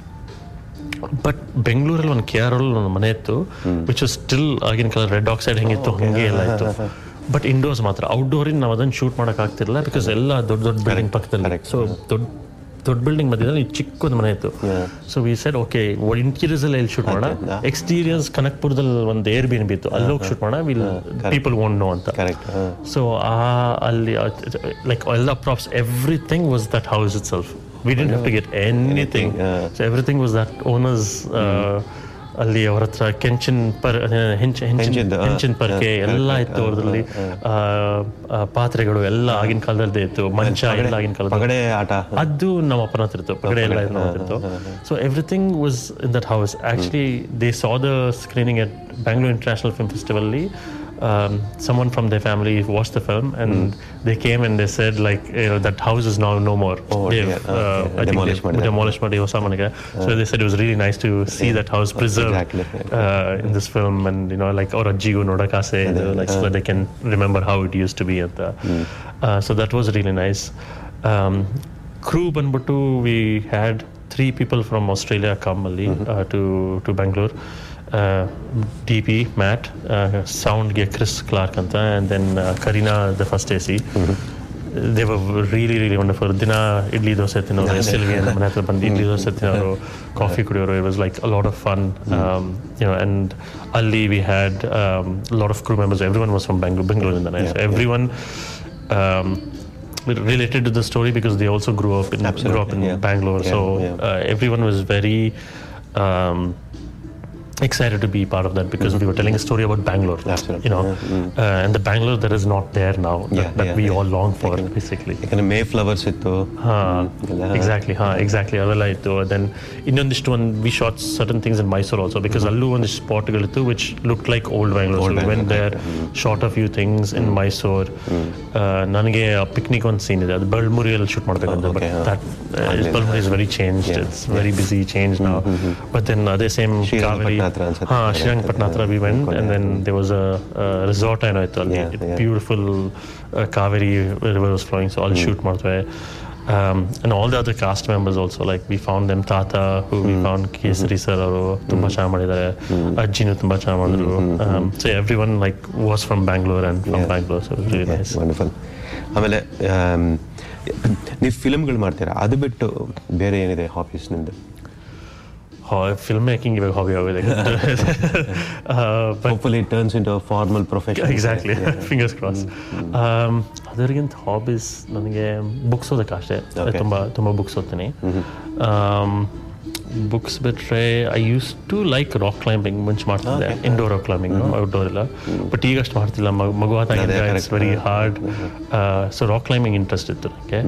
ಬಟ್ ಬೆಂಗಳೂರಲ್ಲಿ ಒಂದು ಕೆ ಆರ್ ಅಲ್ಲಿ ಒಂದು ಮನೆ ಇತ್ತು ವಿಚ್ ವಾಸ್ ಸ್ಟಿಲ್ ಆಗಿನ ಕಾಲ ರೆಡ್ ಆಕ್ಸೈಡ್ ಹೆಂಗಿತ್ತು ಹಂಗೆ ಎಲ್ಲ ಇತ್ತು ಬಟ್ ಇಂಡೋರ್ಸ್ ಮಾತ್ರ ಔಟ್ಡೋರಿನ ನಾವು ಅದನ್ನು ಶೂಟ್ ಮಾಡಕ್ ಆಗ್ತಿರಲಿಲ್ಲ ಬಿಕಾಸ್ ಎಲ್ಲ ದೊಡ್ಡ ದೊಡ್ಡ ಬಿಲ್ಡಿಂಗ್ ಪಕ್ಕದಲ್ಲಿ correct. ಸೊ ದೊಡ್ಡ ದೊಡ್ಡ ಬಿಲ್ಡಿಂಗ್ ಮಧ್ಯದಲ್ಲಿ ಚಿಕ್ಕಒಂದು ಮನೆ ಇತ್ತು so we said okay interiors ಅಲ್ಲಿ ಎಲ್ಲಿ ಶೂಟ್ ಮಾಡೋಣ yeah. ಎಕ್ಸ್ಟೀರಿಯರ್ಸ್ ಕನಕ್ಪುರದಲ್ಲಿ ಒಂದು ಏರ್ ಬಿ ಬಿ ಇತ್ತು ಅಲ್ಲಿ ಹೋಗಿ ಶೂಟ್ ಮಾಡೋಣ ವಿಲ್ ಪೀಪಲ್ ವೋಂಟ್ ನೋ ಅಂತ ಕರೆಕ್ಟ್ ಸೊ ಆ ಅಲ್ಲಿ ಲೈಕ್ ಎಲ್ಲ props everything was that house itself we didn't have to get anything yeah. So everything was that owners ಅಲ್ಲಿ ಅವ್ರ ಹತ್ರ ಕೆಂಚಿನ ಪರ್ ಹೆಂಚ ಹೆಂಚಿನ ಹೆಂಚಿಂದು, ಆ, ಹೆಂಚಿನ ಪರ್ಕೆ ಆ, ಎಲ್ಲ correct, ಇತ್ತು ಆ, ಅವ್ರದಲ್ಲಿ ಆ, ಆ, ಪಾತ್ರೆಗಳು ಎಲ್ಲ ಆಗಿನ ಕಾಲದಲ್ಲಿ ಇತ್ತು ಮಂಚ ಎಲ್ಲ ಆಗಿನ ಕಾಲದಲ್ಲಿ ಪಗಡೆ ಆಟ ಅದು ನಮ್ಮ ಅಪ್ಪನ ಹತ್ರ ಇತ್ತು ಪಗಡೆ ಎಲ್ಲ ನಮ್ಮ ಹತ್ರ ಇತ್ತು so everything was in that house actually they saw the screening at Bangalore international film festival ಅಲ್ಲಿ um, someone from their family watched the film and they came and they said like you know, that house is now no more Oh, They've, dear. uh, Okay. I think Demolished they've ಮಾಡಿದ್ದಾರೆ. demolished ಮಾಡಿ ಹೊಸ ಮನೆಗೆ so they said it was really nice to see that house preserved Exactly. uh, in this film and you know like ಅವ್ರ ಅಜ್ಜಿಗೂ ನೋಡಕ್ ಆಸೆ ಇದೆ like so that they can remember how it used to be ಅಂತ uh, so that was really nice um, crew ಬಂದ್ಬಿಟ್ಟು we had three people from Australia come ಅಲ್ಲಿ uh, to to Bangalore uh, DP Matt uh, soundಗೆ Chris Clark ಅಂತ and then uh, Karina the first AC they were really really wonderful ದಿನ ಇಡ್ಲಿ ದೋಸೆ ತಿನ್ನೋರು ಸಿಲ್ವಿ ನಮ್ಮ ಮನೆ ಹತ್ರ ಬಂದು ಇಡ್ಲಿ ದೋಸೆ ತಿನ್ನೋರು ಕಾಫಿ ಕುಡಿಯೋರು it was like a lot of fun you know and ಅಲ್ಲಿ we had lot of crew members everyone was from Bengaluru ಬೆಂಗಳೂರಿಂದನೇ so everyone related to the story because they also grew up in grew up in yeah. Bangalore Yeah, so yeah. Uh, everyone was very um, excited to be part of that because we were telling a story about Bangalore Absolutely, you know yeah, uh, and the Bangalore that is not there now that, Yeah, that yeah, we yeah. all long for basically ಯಾಕಂದ್ರೆ ಮೇ ಫ್ಲವರ್ಸ್ ಇತ್ತು ಹ್ಮ್, ಎಲ್ಲ ಎಕ್ಸಾಕ್ಟ್ಲಿ ಹಾ ಎಕ್ಸಾಕ್ಟ್ಲಿ ಅವೆಲ್ಲ ಇತ್ತು ದೆನ್ ಇನ್ನೊಂದಿಷ್ಟು ಒಂದು we shot certain things in Mysuru also because ಅಲ್ಲೂ ಒಂದಿಷ್ಟು ಸ್ಪಾಟ್ಗಳಿತ್ತು which look like old Bangalore when there short of few things in Mysore ನನಗೆ ಪಿಕ್ನಿಕ್ ಒಂದು ಸೀನ್ ಇದೆ ಅದು ಬಳ್ಮುರಿಯಲ್ಲಿ ಶೂಟ್ ಮಾಡಬೇಕಂತ but Okay, huh. That Balmuri is very change it's very busy change ನಾವು ಬಟ್ ದೆನ್ ಅದೇ ಸೇಮ್ ಕಾವೇರಿ ಶ್ರೀರಂಗಪಟ್ಟಣ ಹತ್ರ ಅನ್ಸುತ್ತೆ. ಹಾಂ ಶ್ರೀರಂಗಪಟ್ಟಣ ಹತ್ರ we went and then they was a resort ಏನೋ ಇತ್ತು ಅಲ್ಲಿ Yeah, yeah. Beautiful Kaveri river was flowing so ಅಲ್ಲಿ ಶೂಟ್ ಮಾಡ್ತೇವೆ um, and all the other cast members also like we found them Tata who we found Kesari sir ಅವರು ತುಂಬಾ ಚೆನ್ನಾಗಿ ಮಾಡಿದ್ದಾರೆ ಅಜ್ಜಿನೂ ತುಂಬಾ ಚೆನ್ನಾಗಿ ಮಾಡಿದ್ರು so everyone like was from Bangalore and from Bangalore so really nice wonderful ಆಮೇಲೆ ನೀವು ಫಿಲ್ಮ್ಗಳು ಮಾಡ್ತೀರಾ ಅದು ಬಿಟ್ಟು ಬೇರೆ ಏನಿದೆ ಹಾಬೀಸ್ ನಿಮ್ದು ಫಿಲ್ಮ್ ಮೇಕಿಂಗ್ ಇವಾಗ ಹಾಬಿ ಆಗಿದೆ but hopefully it turns into formal profession exactly fingers cross ಅದರಿಗಿಂತ ಹಾಬೀಸ್ ನನಗೆ ಬುಕ್ಸ್ ಓದಕ್ಕೆ ಅಷ್ಟೇ Okay. ತುಂಬ ತುಂಬ ಬುಕ್ಸ್ ಓದ್ತೀನಿ ಬುಕ್ಸ್ ಬಿಟ್ಟರೆ I use to like rock climbing ಮುಂಚೆ ಮಾಡ್ತಿದ್ದೆ Okay. Indoor rock climbing outdoor ಇಲ್ಲ ಬಟ್ ಈಗ ಅಷ್ಟು ಮಾಡ್ತಿಲ್ಲ ಮಗು ಮಗುವಾದಾಗ ಅದೇ, it's correct. Very hard so rock climbing interest ಇತ್ತು ನನಗೆ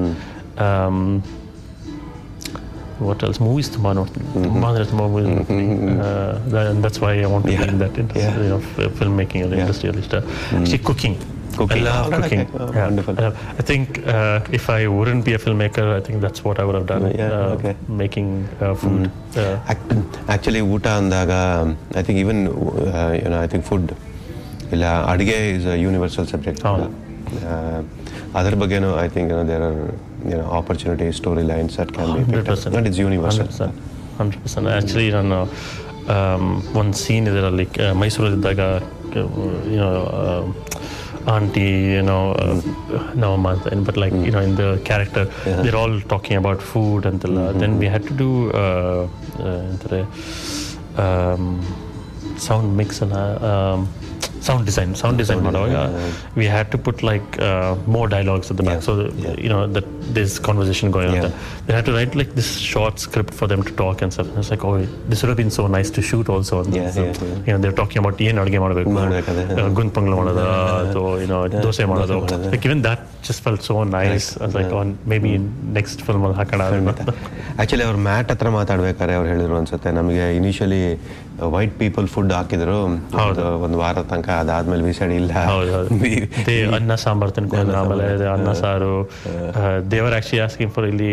ವಾಟ್ ಎಲ್ಸ್ ಮೂವೀಸ್ ತುಂಬ ನೋಡ್ತೀನಿ ತುಂಬ ಅಂದರೆ ತುಂಬ ಮೂವೀಸ್ ನೋಡ್ತೀನಿ that's why I want Yeah. In that industry film making Yeah. ಇಂಡಸ್ಟ್ರಿಯಲ್ಲಿ ಇಷ್ಟ actually cooking Cooking. I love Oh, okay. cooking. Oh, Yeah. wonderful. Uh, I think uh, if I wouldn't be a filmmaker, I think that's what I would have done. Yeah, uh, okay. Making uh, food. Uh, actually ಊಟ ಅಂದಾಗ ಐ ಥಿಂಕ್ ಈವನ್ ಏನೋ ಐ ಥಿಂಕ್ ಫುಡ್ ಇಲ್ಲ ಅಡುಗೆ ಇಸ್ ಅ ಯೂನಿವರ್ಸಲ್ ಸಬ್ಜೆಕ್ಟ್ ಹೌದು. ಅದ್ರ ಬಗ್ಗೆನೂ ಐ ಥಿಂಕ್ ಏನೋ ದೇರ್ ಆರ್ ಏನೋ opportunity story lines that can be 100%. That is universal 100%. 100%. Actually, ನಾನು ಒಂದು ಸೀನ್ ಇದರಲ್ಲಿ ಮೈಸೂರಲ್ಲಿದ್ದಾಗ ಯುನೋ ಆಂಟಿ ಏನೋ ನವಮ್ಮ ಅಂತ but like you know in the character there all talking about food ಅಂತೆಲ್ಲ then we had to do ಎಂತಾರೆ ಸೌಂಡ್ ಮಿಕ್ಸ್ ಅನ್ನ ಸೌಂಡ್ ಡಿಸೈನ್ ಸೌಂಡ್ ಡಿಸೈನ್ ಮಾಡುವಾಗ we had to put like more dialogues at the back so you know that this conversation going on Yeah. they had to write like this short script for them to talk and stuff. And it's like, oh, this would have been so nice to shoot also. And Yeah, so, yeah, yeah. You know, they're talking about ಏನು ಅಡುಗೆ ಮಾಡಬೇಕು ಮಾಡ್ಬೇಕಾದ್ರೆ. ಗುಂದ್ ಪಂಗ್ಲ ಮಾಡೋದ ಅಥವಾ ಏನೋ ದೋಸೆ ಮಾಡೋದು ಮಾಡೋದು. Like even that just fell so nice like on maybe next film ಅಲ್ಲಿ ಹಾಕೋಣ ಅದನ್ನ. ಆ್ಯಕ್ಚುಲಿ ಅವ್ರು ಮ್ಯಾಟ್ ಹತ್ರ ಮಾತಾಡ್ಬೇಕಾದ್ರೆ ಅವ್ರು ಹೇಳಿದ್ರು ಅನ್ಸುತ್ತೆ ನಮಗೆ ಇನಿಷಿಯಲಿ ವೈಟ್ ಪೀಪಲ್ ಫುಡ್ ಹಾಕಿದ್ರು ಹೌದು. ಒಂದು ವಾರ ತನಕ ಅದಾದ್ಮೇಲೆ ವಿಸೈಡ್ ಇಲ್ಲ ಹೌದು ಹೌದು ದೇ ಅನ್ನ ಸಾಂಬಾರ್ ತಿನ್ಕೊಂಡು ಆಮೇಲೆ ಅದೇ ಅನ್ನ ಸಾರು ದೇವರ್ ಆಕ್ಚುಲಿ ಆಸ್ಕಿಂಗ್ ಫಾರ್ ಇಲ್ಲಿ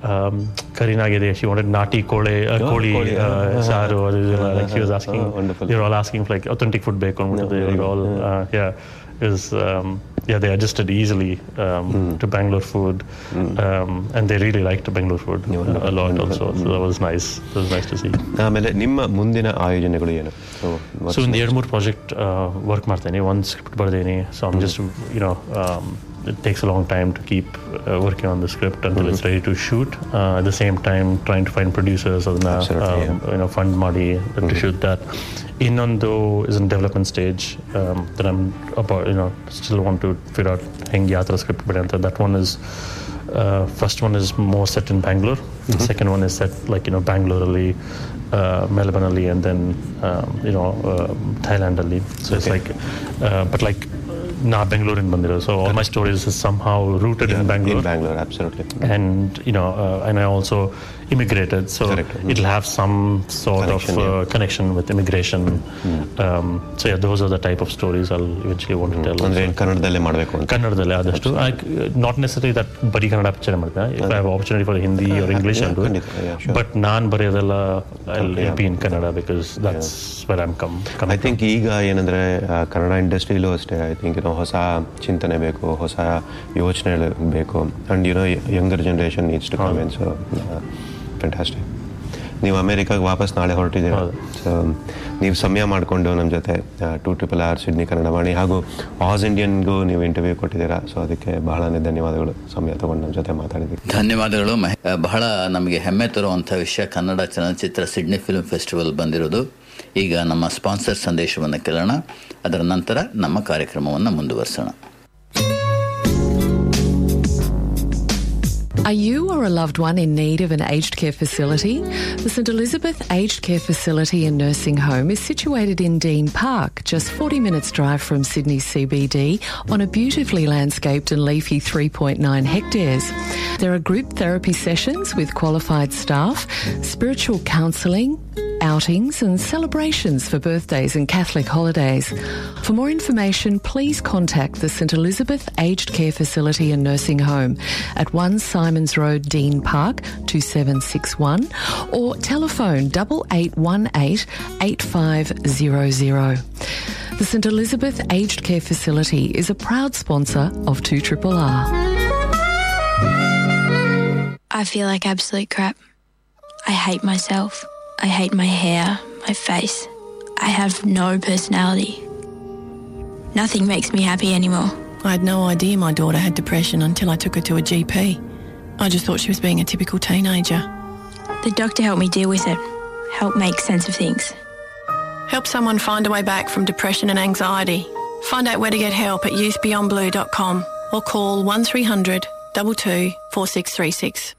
ಕರಿನಾಗಿದೆ ಶಿ ವಾಂಟೆಡ್ ನಾಟಿ ಕೋಳೆ ಆ, Oh, ಕೋಳಿ ಕೋಳಿ, ಆ, ah, ah, ಸಾರು ಅದು ಇದೆಲ್ಲ like she was ah, asking wonderful. they were all asking for like authentic food ಬೇಕು ಅಂದ್ಬಿಟ್ಟು they were all uh, yeah it was um, yeah they adjusted easily um, to Bangalore food um, and they really liked Bangalore food uh, a lot also so that was nice that was nice to see ಆಮೇಲೆ ನಿಮ್ಮ ಮುಂದಿನ ಆಯೋಜನೆಗಳು ಏನು So, what's ಸೊ ಒಂದು next? ಎರಡು ಮೂರು ಪ್ರಾಜೆಕ್ಟ್ ವರ್ಕ್ ಮಾಡ್ತೇನೆ ಒಂದು ಸ್ಕ್ರಿಪ್ಟ್ ಬರ್ದೇನೆ so I'm just you know it takes a long time to keep uh, working on the script until it's ready to shoot. Uh, at the same time, trying to find producers ಅದನ್ನ Absolutely, um, you know fund ಮಾಡಿ to shoot that. ಇನ್ನೊಂದು is in development stage um, that I'm about you know still want to figure out ಹೆಂಗೆ ಯಾವ ಥರ ಸ್ಕ್ರಿಪ್ಟ್ ಬಿಡಿ ಅಂತ that one is uh, first one is more set in Bangalore. The second one is set like you know Bangalore ಅಲ್ಲಿ uh, Melbourne ಅಲ್ಲಿ and then um, you know uh, Thailand ಅಲ್ಲಿ. So it's Okay. like uh, but like ನಾ ಬೆಂಗಳೂರಿಂದ ಬಂದಿರೋ so all my stories is somehow rooted in In Bangalore Bangalore, absolutely. and you know uh, and I also immigrated so Correct. it'll have some sort Connection, of uh, yeah. connection with immigration um, so yeah those are the type of stories I'll eventually want to tell ಅಂದ್ರೆ also. ಕನ್ನಡದಲ್ಲೇ ಮಾಡಬೇಕು ಅಂತ ಕನ್ನಡದಲ್ಲಿ ಆದಷ್ಟು ನಾಟ್ ನೆಸರಿ ದಟ್ ಬರೀ ಕನ್ನಡ ಪಿಕ್ಚರ್ ಮಾಡ್ತೇನೆ if I have opportunity for Hindi or English Yeah, and ಖಂಡಿತ, yeah, sure. ಬಟ್ ನಾನು ಬರೆಯೋದೆಲ್ಲ yeah. Be in Kannada because that's where I'm come I think ಈಗ ಏನಂದ್ರೆ ಆ, ಕನ್ನಡ ಇಂಡಸ್ಟ್ರಿಲೂ ಅಷ್ಟೇ ಐ ಥಿಂಕ್ ಏನೋ ಹೊಸ ಚಿಂತನೆ ಬೇಕು ಹೊಸ ಯೋಚನೆ ಬೇಕು and you know younger generation needs to come in so fantastic ನೀವು ಅಮೇರಿಕಾಗೆ ವಾಪಸ್ ನಾಳೆ ಹೊರಟಿದ್ದೀರಾ ಹೌದು. ಸೊ ನೀವು ಸಮಯ ಮಾಡಿಕೊಂಡು ನಮ್ಮ ಜೊತೆ two triple R Sydney Kannadavani ಹಾಗೂ ಆಸ್ ಇಂಡಿಯನ್ಗೂ ನೀವು ಇಂಟರ್ವ್ಯೂ ಕೊಟ್ಟಿದ್ದೀರಾ ಸೊ ಅದಕ್ಕೆ ಬಹಳನೇ ಧನ್ಯವಾದಗಳು ಸಮಯ ತಗೊಂಡು ನಮ್ಮ ಜೊತೆ ಮಾತಾಡಿದ್ದೀವಿ ಧನ್ಯವಾದಗಳು ಮಹೇ- ಬಹಳ ನಮಗೆ ಹೆಮ್ಮೆ ತರುವಂಥ ವಿಷಯ ಕನ್ನಡ ಚಲನಚಿತ್ರ ಸಿಡ್ನಿ ಫಿಲ್ಮ್ ಫೆಸ್ಟಿವಲ್ ಬಂದಿರೋದು ಈಗ ನಮ್ಮ ಸ್ಪಾನ್ಸರ್ ಸಂದೇಶವನ್ನು ಕೇಳೋಣ ಅದರ ನಂತರ ನಮ್ಮ ಕಾರ್ಯಕ್ರಮವನ್ನು ಮುಂದುವರಿಸೋಣ Are you or a loved one in need of an aged care facility? The St Elizabeth Aged Care Facility and Nursing Home is situated in Dean Park, just 40 minutes drive from Sydney CBD on a beautifully landscaped and leafy 3.9 hectares. There are group therapy sessions with qualified staff, spiritual counselling, outings and celebrations for birthdays and Catholic holidays. For more information, please contact the St Elizabeth Aged Care Facility and Nursing Home at 1 Simons Road, Dean Park, 2761 or telephone 8818 8500. The St Elizabeth Aged Care Facility is a proud sponsor of 2 R. I feel like absolute crap. I hate myself. I hate my hair, my face. I have no personality. Nothing makes me happy anymore. I had no idea my daughter had depression until I took her to a GP. I just thought she was being a typical teenager. The doctor helped me deal with it. help make sense of things. Help someone find a way back from depression and anxiety. Find out where to get help at youthbeyondblue.com or call 1300 22 4636.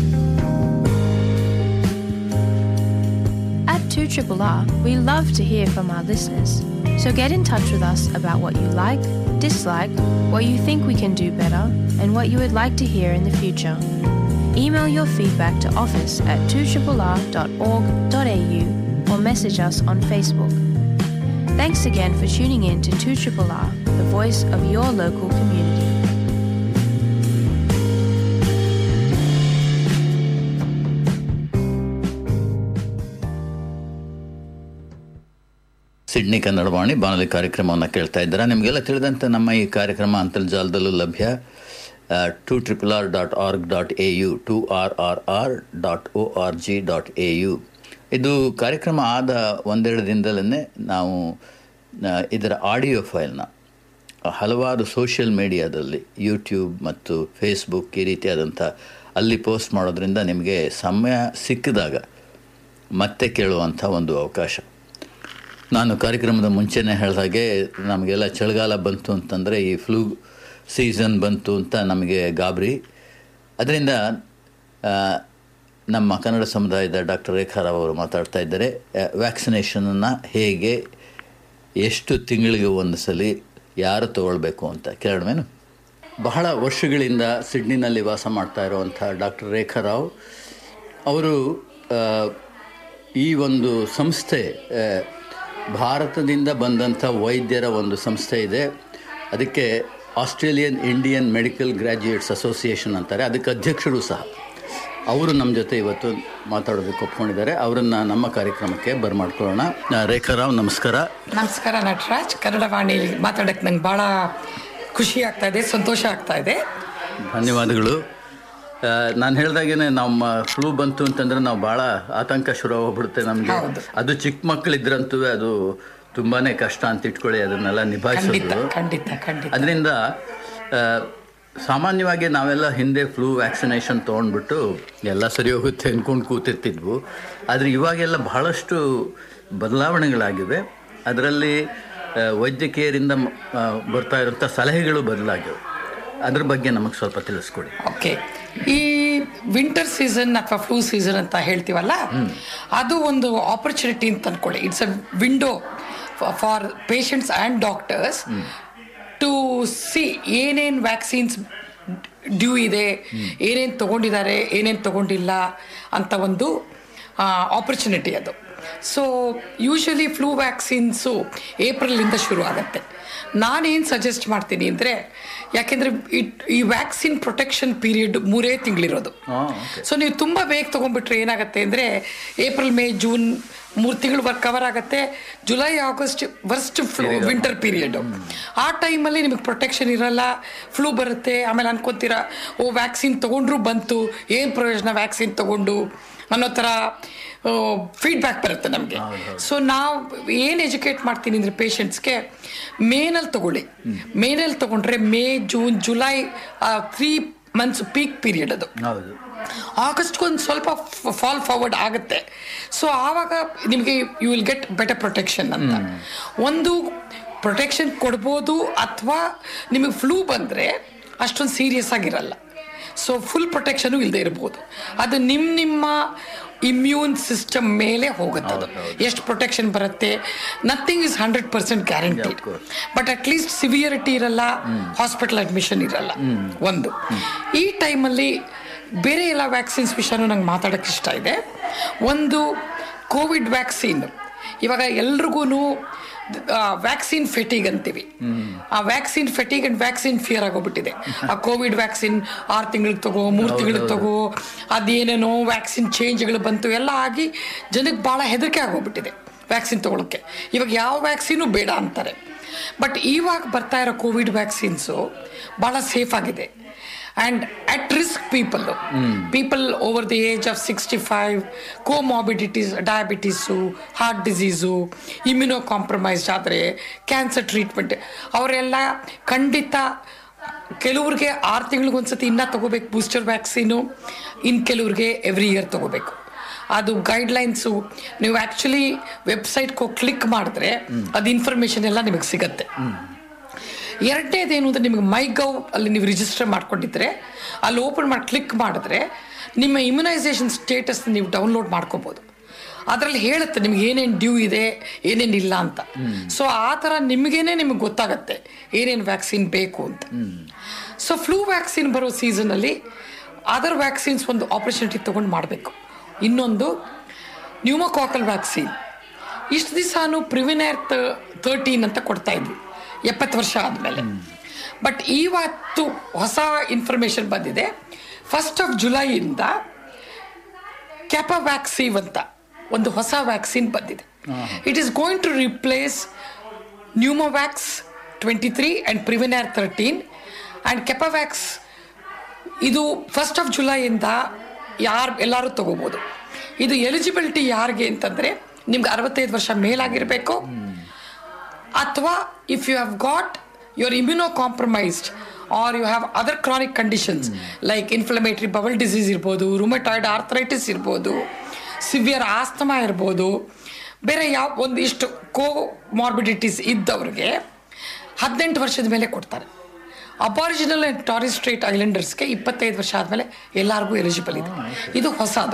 At 2RRR, we love to hear from our listeners. So get in touch with us about what you like, dislike, what you think we can do better, and what you would like to hear in the future. Email your feedback to office at 2rrr.org.au or message us on Facebook. Thanks again for tuning in to 2RRR, the voice of your local community. Sydney Kannadavani ಬಾನುಲಿ ಕಾರ್ಯಕ್ರಮವನ್ನು ಕೇಳ್ತಾ ಇದ್ದಾರೆ ನಿಮಗೆಲ್ಲ ತಿಳಿದಂತೆ ನಮ್ಮ ಈ ಕಾರ್ಯಕ್ರಮ ಅಂತರ್ಜಾಲದಲ್ಲೂ ಲಭ್ಯ two triple R dot org dot A U two R R R dot O R G dot A U ಇದು ಕಾರ್ಯಕ್ರಮ ಆದ ಒಂದೆರಡು ದಿನದಲ್ಲೇ ನಾವು ಆ, ಇದರ ಆಡಿಯೋ ಫೈಲ್ನ ಹಲವಾರು ಸೋಷಿಯಲ್ ಮೀಡಿಯಾದಲ್ಲಿ ಯೂಟ್ಯೂಬ್ ಮತ್ತು ಫೇಸ್ಬುಕ್ ಈ ರೀತಿಯಾದಂಥ ಅಲ್ಲಿ ಪೋಸ್ಟ್ ಮಾಡೋದ್ರಿಂದ ನಿಮಗೆ ಸಮಯ ಸಿಕ್ಕಿದಾಗ ಮತ್ತೆ ಕೇಳುವಂಥ ಒಂದು ಅವಕಾಶ ನಾನು ಕಾರ್ಯಕ್ರಮದ ಮುಂಚೆನೇ ಹೇಳಿದಾಗೆ ನಮಗೆಲ್ಲ ಚಳಿಗಾಲ ಬಂತು ಅಂತಂದರೆ ಈ ಫ್ಲೂ ಸೀಸನ್ ಬಂತು ಅಂತ ನಮಗೆ ಗಾಬರಿ ಅದರಿಂದ ಆ, ನಮ್ಮ ಕನ್ನಡ ಸಮುದಾಯದ ಡಾಕ್ಟರ್ ರೇಖಾರಾವ್ ಅವರು ಮಾತಾಡ್ತಾ ಇದ್ದಾರೆ ವ್ಯಾಕ್ಸಿನೇಷನನ್ನು ಹೇಗೆ ಎಷ್ಟು ತಿಂಗಳಿಗೆ ಒಂದು ಸಲ ಯಾರು ತಗೊಳ್ಬೇಕು ಅಂತ ಕೇಳೋಣವೇನು ಬಹಳ ವರ್ಷಗಳಿಂದ ಸಿಡ್ನಿನಲ್ಲಿ ವಾಸ ಮಾಡ್ತಾ ಇರುವಂಥ ಡಾಕ್ಟರ್ ರೇಖಾರಾವ್ ಅವರು ಆ, ಈ ಒಂದು ಸಂಸ್ಥೆ ಆ, ಭಾರತದಿಂದ ಬಂದಂಥ ವೈದ್ಯರ ಒಂದು ಸಂಸ್ಥೆ ಇದೆ ಅದಕ್ಕೆ Australian Indian medical graduates association ಅಂತಾರೆ ಅದಕ್ಕೆ ಅಧ್ಯಕ್ಷರು ಸಹ ಅವರು ನಮ್ಮ ಜೊತೆ ಇವತ್ತು ಮಾತಾಡೋದಕ್ಕೆ ಒಪ್ಕೊಂಡಿದ್ದಾರೆ ಅವರನ್ನು ನಮ್ಮ ಕಾರ್ಯಕ್ರಮಕ್ಕೆ ಬರ್ಮಾಡ್ಕೊಳ್ಳೋಣ ಆ, ರೇಖಾರಾವ್ ನಮಸ್ಕಾರ ನಮಸ್ಕಾರ ನಟರಾಜ್ ಕನ್ನಡ ವಾಣಿಯಲ್ಲಿ ಮಾತಾಡಕ್ಕೆ ನಂಗೆ ಭಾಳ ಖುಷಿ ಆಗ್ತಾ ಇದೆ ಸಂತೋಷ ಆಗ್ತಾ ಇದೆ ಧನ್ಯವಾದಗಳು ನಾನು ಹೇಳ್ದಾಗೇನೆ ನಮ್ಮ ಫ್ಲೂ ಬಂತು ಅಂತಂದ್ರೆ ನಾವು ಭಾಳ ಆತಂಕ ಶುರು ಹೋಗ್ಬಿಡುತ್ತೆ ನಮಗೆ ಹೌದು. ಅದು ಚಿಕ್ಕ ಮಕ್ಕಳಿದ್ರಂತೂ ಅದು ತುಂಬಾನೇ ಕಷ್ಟ ಅಂತ ಇಟ್ಕೊಳ್ಳಿ ಅದನ್ನೆಲ್ಲ ಖಂಡಿತ ನಿಭಾಯಿಸೋದು ಖಂಡಿತ ಖಂಡಿತ ಅದರಿಂದ ಆ, ಸಾಮಾನ್ಯವಾಗಿ ನಾವೆಲ್ಲ ಹಿಂದೆ ಫ್ಲೂ ವ್ಯಾಕ್ಸಿನೇಷನ್ ತೊಗೊಂಡ್ಬಿಟ್ಟು ಎಲ್ಲ ಸರಿ ಹೋಗುತ್ತೆ ಅಂದ್ಕೊಂಡು ಕೂತಿರ್ತಿದ್ವು ಆದರೆ ಇವಾಗೆಲ್ಲ ಬಹಳಷ್ಟು ಬದಲಾವಣೆಗಳಾಗಿವೆ ಅದರಲ್ಲಿ ಆ, ವೈದ್ಯಕೀಯರಿಂದ ಮ- ಆ, ಬರ್ತಾ ಇರೋಂಥ ಸಲಹೆಗಳು ಬದಲಾಗಿವೆ ಅದ್ರ ಬಗ್ಗೆ ನಮಗೆ ಸ್ವಲ್ಪ ತಿಳಿಸ್ಕೊಡಿ ಓಕೆ ಈ ವಿಂಟರ್ ಸೀಸನ್ ಅಥವಾ ಫ್ಲೂ ಸೀಸನ್ ಅಂತ ಹೇಳ್ತೀವಲ್ಲ ಅದು ಒಂದು ಆಪರ್ಚುನಿಟಿ ಅಂತ ಅನ್ಕೊಳ್ಳಿ it's a window for patients and doctors to see ಏನೇನು ವ್ಯಾಕ್ಸಿನ್ಸ್ ಡ್ಯೂ ಇದೆ ಏನೇನು ತಗೊಂಡಿದ್ದಾರೆ ಏನೇನು ತಗೊಂಡಿಲ್ಲ ಅಂತ ಒಂದು ಆಪರ್ಚುನಿಟಿ ಅದು ಸೊ ಯೂಶ್ವಲಿ ಫ್ಲೂ ವ್ಯಾಕ್ಸಿನ್ಸು ಏಪ್ರಿಲಿಂದ ಶುರು ಆಗುತ್ತೆ ನಾನೇನು ಸಜೆಸ್ಟ್ ಮಾಡ್ತೀನಿ ಅಂದರೆ ಯಾಕೆಂದರೆ ಈ ವ್ಯಾಕ್ಸಿನ್ ಪ್ರೊಟೆಕ್ಷನ್ ಪೀರಿಯಡ್ ಮೂರೇ ತಿಂಗಳಿರೋದು ಸೊ ನೀವು ತುಂಬ ಬೇಗ ತೊಗೊಂಡ್ಬಿಟ್ರೆ ಏನಾಗುತ್ತೆ ಅಂದರೆ ಏಪ್ರಿಲ್ ಮೇ ಜೂನ್ ಮೂರು ತಿಂಗಳು ವರ್ಕ್ ಕವರ್ ಆಗುತ್ತೆ July August worst flu winter period ಆ ಟೈಮಲ್ಲಿ ನಿಮಗೆ ಪ್ರೊಟೆಕ್ಷನ್ ಇರಲ್ಲ ಫ್ಲೂ ಬರುತ್ತೆ ಆಮೇಲೆ ಅನ್ಕೊಂತೀರಾ ಓ ವ್ಯಾಕ್ಸಿನ್ ತೊಗೊಂಡ್ರು ಬಂತು ಏನು ಪ್ರಯೋಜನ ವ್ಯಾಕ್ಸಿನ್ ತೊಗೊಂಡು ಅನ್ನೋ ಥರ ಫೀಡ್ಬ್ಯಾಕ್ ಬರುತ್ತೆ ನಮಗೆ ಸೊ ನಾವು ಏನು ಎಜುಕೇಟ್ ಮಾಡ್ತೀನಿ ಅಂದರೆ ಪೇಷಂಟ್ಸ್ಗೆ ಮೇನಲ್ಲಿ ತಗೊಳ್ಳಿ ಮೇನಲ್ಲಿ ತಗೊಂಡ್ರೆ May June July three months peak period ಅದು ಹೌದು ಆಗಸ್ಟ್ಗೊಂದು ಸ್ವಲ್ಪ ಫಾಲ್ ಫಾರ್ವರ್ಡ್ ಆಗುತ್ತೆ ಸೊ ಆವಾಗ ನಿಮಗೆ you will get better protection ಅಂತ ಒಂದು ಪ್ರೊಟೆಕ್ಷನ್ ಕೊಡ್ಬೋದು ಅಥವಾ ನಿಮಗೆ ಫ್ಲೂ ಬಂದರೆ ಅಷ್ಟೊಂದು ಸೀರಿಯಸ್ ಆಗಿರಲ್ಲ ಸೊ ಫುಲ್ ಪ್ರೊಟೆಕ್ಷನು ಇಲ್ಲದೆ ಇರ್ಬೋದು ಅದು ನಿಮ್ಮ ನಿಮ್ಮ ಇಮ್ಯೂನ್ ಸಿಸ್ಟಮ್ ಮೇಲೆ ಹೋಗುತ್ತೆ ಅದು ಎಷ್ಟು ಪ್ರೊಟೆಕ್ಷನ್ ಬರುತ್ತೆ nothing is hundred percent guarantee but at least severity ಇರಲ್ಲ ಹಾಸ್ಪಿಟಲ್ ಅಡ್ಮಿಷನ್ ಇರಲ್ಲ ಒಂದು ಈ ಟೈಮಲ್ಲಿ ಬೇರೆ ಎಲ್ಲ ವ್ಯಾಕ್ಸಿನ್ಸ್ ವಿಷಯನೂ ನಂಗೆ ಮಾತಾಡೋಕ್ಕೆ ಇಷ್ಟ ಇದೆ ಒಂದು ಕೋವಿಡ್ ವ್ಯಾಕ್ಸಿನ್ ಇವಾಗ ಎಲ್ರಿಗೂ ವ್ಯಾಕ್ಸಿನ್ ಫೆಟಿಗ್ ಅಂತೀವಿ ಆ vaccine fatigue and vaccine fear ಆಗೋಗ್ಬಿಟ್ಟಿದೆ ಆ ಕೋವಿಡ್ ವ್ಯಾಕ್ಸಿನ್ ಆರು ತಿಂಗಳಿಗೆ ತಗೋ ಮೂರು ತಿಂಗಳಿಗೆ ತಗೋ ಅದೇನೇನೋ ವ್ಯಾಕ್ಸಿನ್ ಚೇಂಜ್ಗಳು ಬಂತು ಎಲ್ಲ ಆಗಿ ಜನಕ್ಕೆ ಭಾಳ ಹೆದರಿಕೆ ಆಗೋಗ್ಬಿಟ್ಟಿದೆ ವ್ಯಾಕ್ಸಿನ್ ತಗೊಳಕ್ಕೆ ಇವಾಗ ಯಾವ ವ್ಯಾಕ್ಸಿನೂ ಬೇಡ ಅಂತಾರೆ ಬಟ್ ಇವಾಗ ಬರ್ತಾ ಇರೋ ಕೋವಿಡ್ ವ್ಯಾಕ್ಸಿನ್ಸು ಭಾಳ ಸೇಫ್ ಆಗಿದೆ and at risk people people over the age of sixty five comorbidities diabetes heart disease immunocompromised ಆದರೆ ಕ್ಯಾನ್ಸರ್ ಟ್ರೀಟ್ಮೆಂಟ್ ಅವರೆಲ್ಲ ಖಂಡಿತ ಕೆಲವ್ರಿಗೆ ಆರು ತಿಂಗಳಿಗೊಂದ್ಸತಿ ಇನ್ನೂ ತಗೋಬೇಕು ಬೂಸ್ಟರ್ ವ್ಯಾಕ್ಸಿನು ಇನ್ನು ಕೆಲವ್ರಿಗೆ ಎವ್ರಿ ಇಯರ್ ತಗೋಬೇಕು ಅದು ಗೈಡ್ಲೈನ್ಸು ನೀವು ಆ್ಯಕ್ಚುಲಿ ವೆಬ್ಸೈಟ್ಗೆ ಹೋಗಿ ಕ್ಲಿಕ್ ಮಾಡಿದ್ರೆ ಅದು ಇನ್ಫಾರ್ಮೇಷನ್ ಎಲ್ಲ ನಿಮಗೆ ಸಿಗತ್ತೆ ಎರಡನೇದೇನು ಅಂದರೆ ನಿಮಗೆ ಮೈ ಗೌ ಅಲ್ಲಿ ನೀವು ರಿಜಿಸ್ಟರ್ ಮಾಡ್ಕೊಂಡಿದ್ರೆ ಅಲ್ಲಿ ಓಪನ್ ಮಾಡಿ ಕ್ಲಿಕ್ ಮಾಡಿದ್ರೆ ನಿಮ್ಮ ಇಮ್ಯುನೈಸೇಷನ್ ಸ್ಟೇಟಸ್ ನೀವು ಡೌನ್ಲೋಡ್ ಮಾಡ್ಕೋಬೋದು ಅದರಲ್ಲಿ ಹೇಳುತ್ತೆ ನಿಮ್ಗೆ ಏನೇನು ಡ್ಯೂ ಇದೆ ಏನೇನು ಇಲ್ಲ ಅಂತ ಸೊ ಆ ಥರ ನಿಮಗೇನೆ ನಿಮಗೆ ಗೊತ್ತಾಗತ್ತೆ ಏನೇನು ವ್ಯಾಕ್ಸಿನ್ ಬೇಕು ಅಂತ ಸೊ ಫ್ಲೂ ವ್ಯಾಕ್ಸಿನ್ ಬರೋ ಸೀಸನಲ್ಲಿ ಅದರ್ ವ್ಯಾಕ್ಸಿನ್ಸ್ ಒಂದು ಆಪರ್ಚುನಿಟಿ ತೊಗೊಂಡು ಮಾಡಬೇಕು ಇನ್ನೊಂದು ನ್ಯೂಮೋಕಾಕಲ್ ವ್ಯಾಕ್ಸಿನ್ ಇಷ್ಟು ದಿವಸನು ಪ್ರಿವಿನೇರ್ ತರ್ಟೀನ್ ಅಂತ ಕೊಡ್ತಾ ಇದ್ವಿ ಎಪ್ಪತ್ತು ವರ್ಷ ಆದಮೇಲೆ ಬಟ್ ಇವತ್ತು ಹೊಸ ಇನ್ಫಾರ್ಮೇಷನ್ ಬಂದಿದೆ ಫಸ್ಟ್ ಆಫ್ ಜುಲೈಯಿಂದ ಕ್ಯಾಪವ್ಯಾಕ್ಸಿವ್ ಅಂತ ಒಂದು ಹೊಸ ವ್ಯಾಕ್ಸಿನ್ ಬಂದಿದೆ it is going to replace Pneumovax twenty three and Prevenar thirteen and Capvax ಇದು ಫಸ್ಟ್ ಆಫ್ ಜುಲೈಯಿಂದ ಯಾರು ಎಲ್ಲರೂ ತಗೋಬೋದು ಇದು ಎಲಿಜಿಬಿಲಿಟಿ ಯಾರಿಗೆ ಅಂತಂದರೆ ನಿಮ್ಗೆ ಅರವತ್ತೈದು ವರ್ಷ ಮೇಲಾಗಿರಬೇಕು ಅಥವಾ if you have got your immunocompromised or you have other chronic conditions like inflammatory bowel disease ಇರ್ಬೋದು ರುಮಟಾಯ್ಡ್ ಆರ್ಥರೈಟಿಸ್ ಇರ್ಬೋದು ಸಿವಿಯರ್ ಆಸ್ತಮಾ ಇರ್ಬೋದು ಬೇರೆ ಯಾವ ಒಂದಿಷ್ಟು ಕೋ ಮಾರ್ಬಿಡಿಟೀಸ್ ಇದ್ದವ್ರಿಗೆ ಹದಿನೆಂಟು ವರ್ಷದ ಮೇಲೆ ಕೊಡ್ತಾರೆ ಅಪಾರಿಜಿನಲ್ ಆ್ಯಂಡ್ ಟಾರಿಸ್ ಸ್ಟ್ರೇಟ್ ಐಲ್ಯಾಂಡರ್ಸ್ಗೆ ಇಪ್ಪತ್ತೈದು ವರ್ಷ ಆದಮೇಲೆ ಎಲ್ಲರಿಗೂ ಎಲಿಜಿಬಲ್ ಇದೆ ಇದು ಹೊಸದು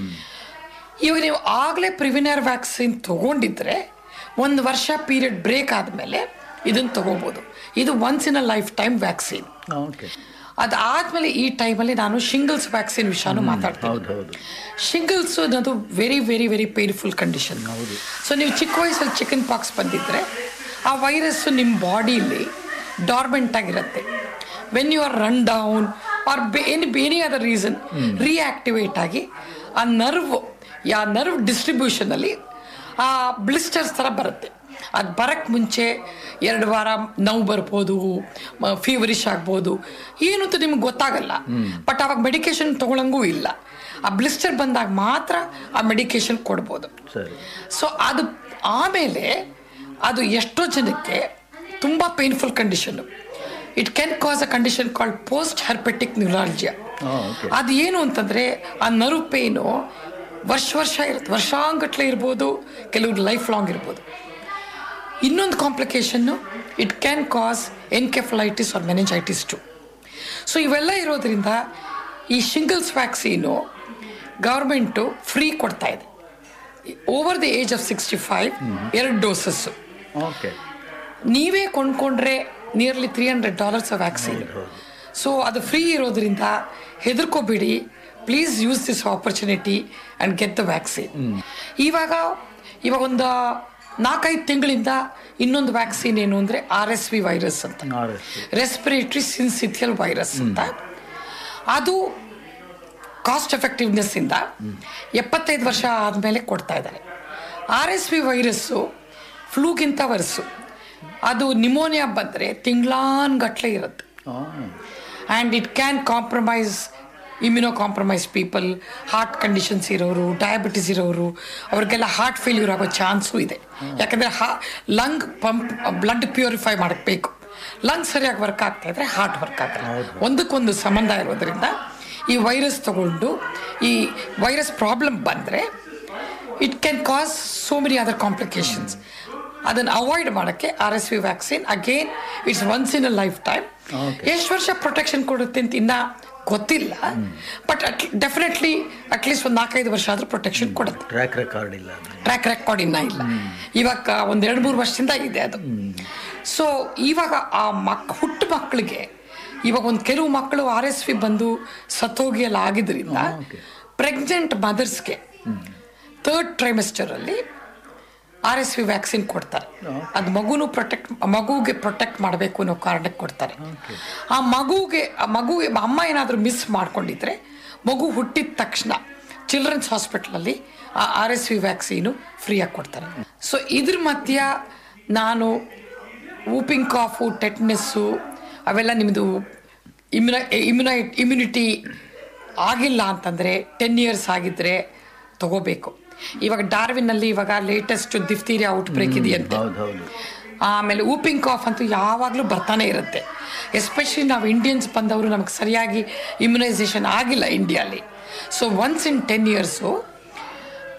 ಇವಾಗ ನೀವು ಆಗಲೇ ಪ್ರಿವಿನರ್ ವ್ಯಾಕ್ಸಿನ್ ತಗೊಂಡಿದ್ರೆ ಒಂದು ವರ್ಷ ಪೀರಿಯಡ್ ಬ್ರೇಕ್ ಆದಮೇಲೆ ಇದನ್ನು ತಗೋಬೋದು ಇದು once in a lifetime vaccine okay ಅದಾದ್ಮೇಲೆ ಈ ಟೈಮಲ್ಲಿ ನಾನು ಶಿಂಗಲ್ಸ್ ವ್ಯಾಕ್ಸಿನ್ ವಿಷಯನೂ ಮಾತಾಡ್ತೀನಿ ಹೌದು ಹೌದು ಶಿಂಗಲ್ಸ್ ಅನ್ನೋದು very very very painful condition so ನೀವು ಚಿಕ್ಕ ವಯಸ್ಸಲ್ಲಿ ಚಿಕನ್ ಪಾಕ್ಸ್ ಬಂದಿದ್ರೆ ಆ ವೈರಸ್ಸು ನಿಮ್ಮ ಬಾಡಿಲಿ ಡಾರ್ಮೆಂಟ್ ಆಗಿರುತ್ತೆ when you are run down or any any other reason reactivate ಆಗಿ ಆ ನರ್ವ್ ಯಾ ನರ್ವ್ ಡಿಸ್ಟ್ರಿಬ್ಯೂಷನಲ್ಲಿ ಆ ಬ್ಲಿಸ್ಟರ್ಸ್ ಥರ ಬರುತ್ತೆ ಅದು ಬರಕ್ಕೆ ಮುಂಚೆ ಎರಡು ವಾರ ನೋವು ಬರ್ಬೋದು ಫೀವರಿಶ್ ಆಗ್ಬೋದು ಏನು ಅಂತ ನಿಮ್ಗೆ ಗೊತ್ತಾಗಲ್ಲ ಬಟ್ ಅವಾಗ ಮೆಡಿಕೇಶನ್ ತಗೊಳಂಗೂ ಇಲ್ಲ ಆ ಬ್ಲಿಸ್ಟರ್ ಬಂದಾಗ ಮಾತ್ರ ಆ ಮೆಡಿಕೇಶನ್ ಕೊಡ್ಬೋದು ಸರಿ ಸೊ ಅದು ಆಮೇಲೆ ಅದು ಎಷ್ಟೋ ಜನಕ್ಕೆ ತುಂಬ painful condition it can cause a condition called post herpetic neuralgia okay ಅದು ಏನು ಅಂತಂದರೆ ಆ ನರ್ವ್ ಪೇನು ವರ್ಷ ವರ್ಷ ಇರುತ್ತೆ ವರ್ಷಾಂಗಟ್ಲೆ ಇರ್ಬೋದು ಕೆಲವ್ರು ಲೈಫ್ ಲಾಂಗ್ ಇರ್ಬೋದು ಇನ್ನೊಂದು complication it can cause encephalitis or meningitis too so ಇವೆಲ್ಲ ಇರೋದ್ರಿಂದ ಈ ಶಿಂಗಲ್ಸ್ ವ್ಯಾಕ್ಸೀನು ಗೌರ್ಮೆಂಟು ಫ್ರೀ ಕೊಡ್ತಾ ಇದೆ over the age of sixty five ಎರಡು ಡೋಸಸ್ಸು ಓಕೆ ನೀವೇ ಕೊಂಡ್ಕೊಂಡ್ರೆ nearly three hundred dollars vaccine so ಅದು ಫ್ರೀ ಇರೋದ್ರಿಂದ ಹೆದರ್ಕೋಬೇಡಿ please use this opportunity and get the vaccine ಇವಾಗ ಇವಾಗ ಒಂದು ನಾಲ್ಕೈದು ತಿಂಗಳಿಂದ ಇನ್ನೊಂದು ವ್ಯಾಕ್ಸಿನ್ ಏನು ಅಂದರೆ ಆರ್ ಎಸ್ ವಿ ವೈರಸ್ ಅಂತ RSV. ರೆಸ್ಪಿರೇಟರಿ ಸಿನ್ಸಿಥಿಯಲ್ ವೈರಸ್ ಅಂತ ಅದು ಕಾಸ್ಟ್ ಎಫೆಕ್ಟಿವ್ನೆಸ್ ಇಂದ ಎಪ್ಪತ್ತೈದು ವರ್ಷ ಆದಮೇಲೆ ಕೊಡ್ತಾ ಇದ್ದಾರೆ ಆರ್ ಎಸ್ ವಿ ವೈರಸ್ಸು ಫ್ಲೂಗಿಂತ ವರ್ಸು ಅದು ನಿಮೋನಿಯಾ ಬಂದರೆ ತಿಂಗ್ಳಾನ್ಗಟ್ಲೆ ಇರುತ್ತೆ and it can compromise immunocompromise people heart conditions ಇರೋರು ಡಯಾಬಿಟಿಸ್ ಇರೋರು ಅವ್ರಿಗೆಲ್ಲ ಹಾರ್ಟ್ ಫೇಲ್ಯೂರ್ ಆಗೋ ಚಾನ್ಸು ಇದೆ ಯಾಕಂದರೆ ಹಾ ಲಂಗ್ ಪಂಪ್ ಬ್ಲಡ್ ಪ್ಯೂರಿಫೈ ಮಾಡಬೇಕು ಲಂಗ್ ಸರಿಯಾಗಿ ವರ್ಕ್ ಆಗ್ತಾ ಇದ್ರೆ ಹಾರ್ಟ್ ವರ್ಕ್ ಆಗಲ್ಲ ಒಂದಕ್ಕೊಂದು ಸಂಬಂಧ ಇರೋದ್ರಿಂದ ಈ ವೈರಸ್ ತಗೊಂಡು ಈ ವೈರಸ್ ಪ್ರಾಬ್ಲಮ್ ಬಂದರೆ it can cause so many other complications ಅದನ್ನು ಅವಾಯ್ಡ್ ಮಾಡೋಕ್ಕೆ R S V vaccine again it's once in a lifetime ಎಷ್ಟು ವರ್ಷ ಪ್ರೊಟೆಕ್ಷನ್ ಕೊಡುತ್ತೆ ಅಂತ ಇನ್ನೂ ಗೊತ್ತಿಲ್ಲ ಬಟ್ ಅಟ್ ಡೆಫಿನೆಟ್ಲಿ ಅಟ್ಲೀಸ್ಟ್ ಒಂದು ನಾಲ್ಕೈದು ವರ್ಷ ಆದರೂ ಪ್ರೊಟೆಕ್ಷನ್ ಕೊಡುತ್ತೆ ಟ್ರ್ಯಾಕ್ ರೆಕಾರ್ಡ್ ಇಲ್ಲ ಅಂದ್ರೆ ಟ್ರ್ಯಾಕ್ ರೆಕಾರ್ಡ್ ಇನ್ನ ಇಲ್ಲ ಇವಾಗ ಒಂದು ಎರಡು ಮೂರು ವರ್ಷದಿಂದ ಇದೆ ಅದು ಸೊ ಇವಾಗ ಆ ಮಕ್ ಹುಟ್ಟು ಮಕ್ಕಳಿಗೆ ಇವಾಗ ಒಂದು ಕೆಲವು ಮಕ್ಕಳು ಆರ್ ಎಸ್ ವಿ ಬಂದು ಸತ್ತೋಗಿ ಎಲ್ಲ ಆಗಿದ್ರಿಂದ ಪ್ರೆಗ್ನೆಂಟ್ ಮದರ್ಸ್ಗೆ ಥರ್ಡ್ ಟ್ರೈಮೆಸ್ಟರಲ್ಲಿ ಆರ್ ಎಸ್ ವಿ ವ್ಯಾಕ್ಸಿನ್ ಕೊಡ್ತಾರೆ ಅದು ಮಗುನು ಪ್ರೊಟೆಕ್ಟ್ ಮಗುಗೆ ಪ್ರೊಟೆಕ್ಟ್ ಮಾಡಬೇಕು ಅನ್ನೋ ಕಾರಣಕ್ಕೆ ಕೊಡ್ತಾರೆ ಆ ಮಗುಗೆ ಆ ಮಗುಗೆ ಅಮ್ಮ ಏನಾದರೂ ಮಿಸ್ ಮಾಡ್ಕೊಂಡಿದ್ರೆ ಮಗು ಹುಟ್ಟಿದ ತಕ್ಷಣ ಚಿಲ್ಡ್ರನ್ಸ್ ಹಾಸ್ಪಿಟ್ಲಲ್ಲಿ ಆ ಆರ್ ಎಸ್ ವಿ ವ್ಯಾಕ್ಸಿನು ಫ್ರೀಯಾಗಿ ಕೊಡ್ತಾರೆ ಸೊ ಇದ್ರ ಮಧ್ಯ ನಾನು ಊಪಿಂಗ್ ಕಾಫು ಟೆಟ್ನೆಸ್ಸು ಅವೆಲ್ಲ ನಿಮ್ಮದು ಇಮ್ಯುನ ಇಮ್ಯುನೈ ಇಮ್ಯುನಿಟಿ ಆಗಿಲ್ಲ ಅಂತಂದರೆ ಟೆನ್ ಇಯರ್ಸ್ ಆಗಿದ್ದರೆ ತಗೋಬೇಕು ಇವಾಗ ಡಾರ್ವಿನಲ್ಲಿ ಇವಾಗ ಲೇಟೆಸ್ಟ್ ದಿಫ್ತೀರಿಯಾ ಔಟ್ ಬ್ರೇಕ್ ಇದೆಯಂತೆ ಹೌದು ಹೌದು ಆಮೇಲೆ ಊಪಿಂಗ್ ಕಾಫ್ ಅಂತೂ ಯಾವಾಗಲೂ ಬರ್ತಾನೆ ಇರುತ್ತೆ ಎಸ್ಪೆಷಲಿ ನಾವು ಇಂಡಿಯನ್ಸ್ ಬಂದವರು ನಮಗೆ ಸರಿಯಾಗಿ ಇಮ್ಯುನೈಸೇಷನ್ ಆಗಿಲ್ಲ ಇಂಡಿಯಾಲಿ so once in ten years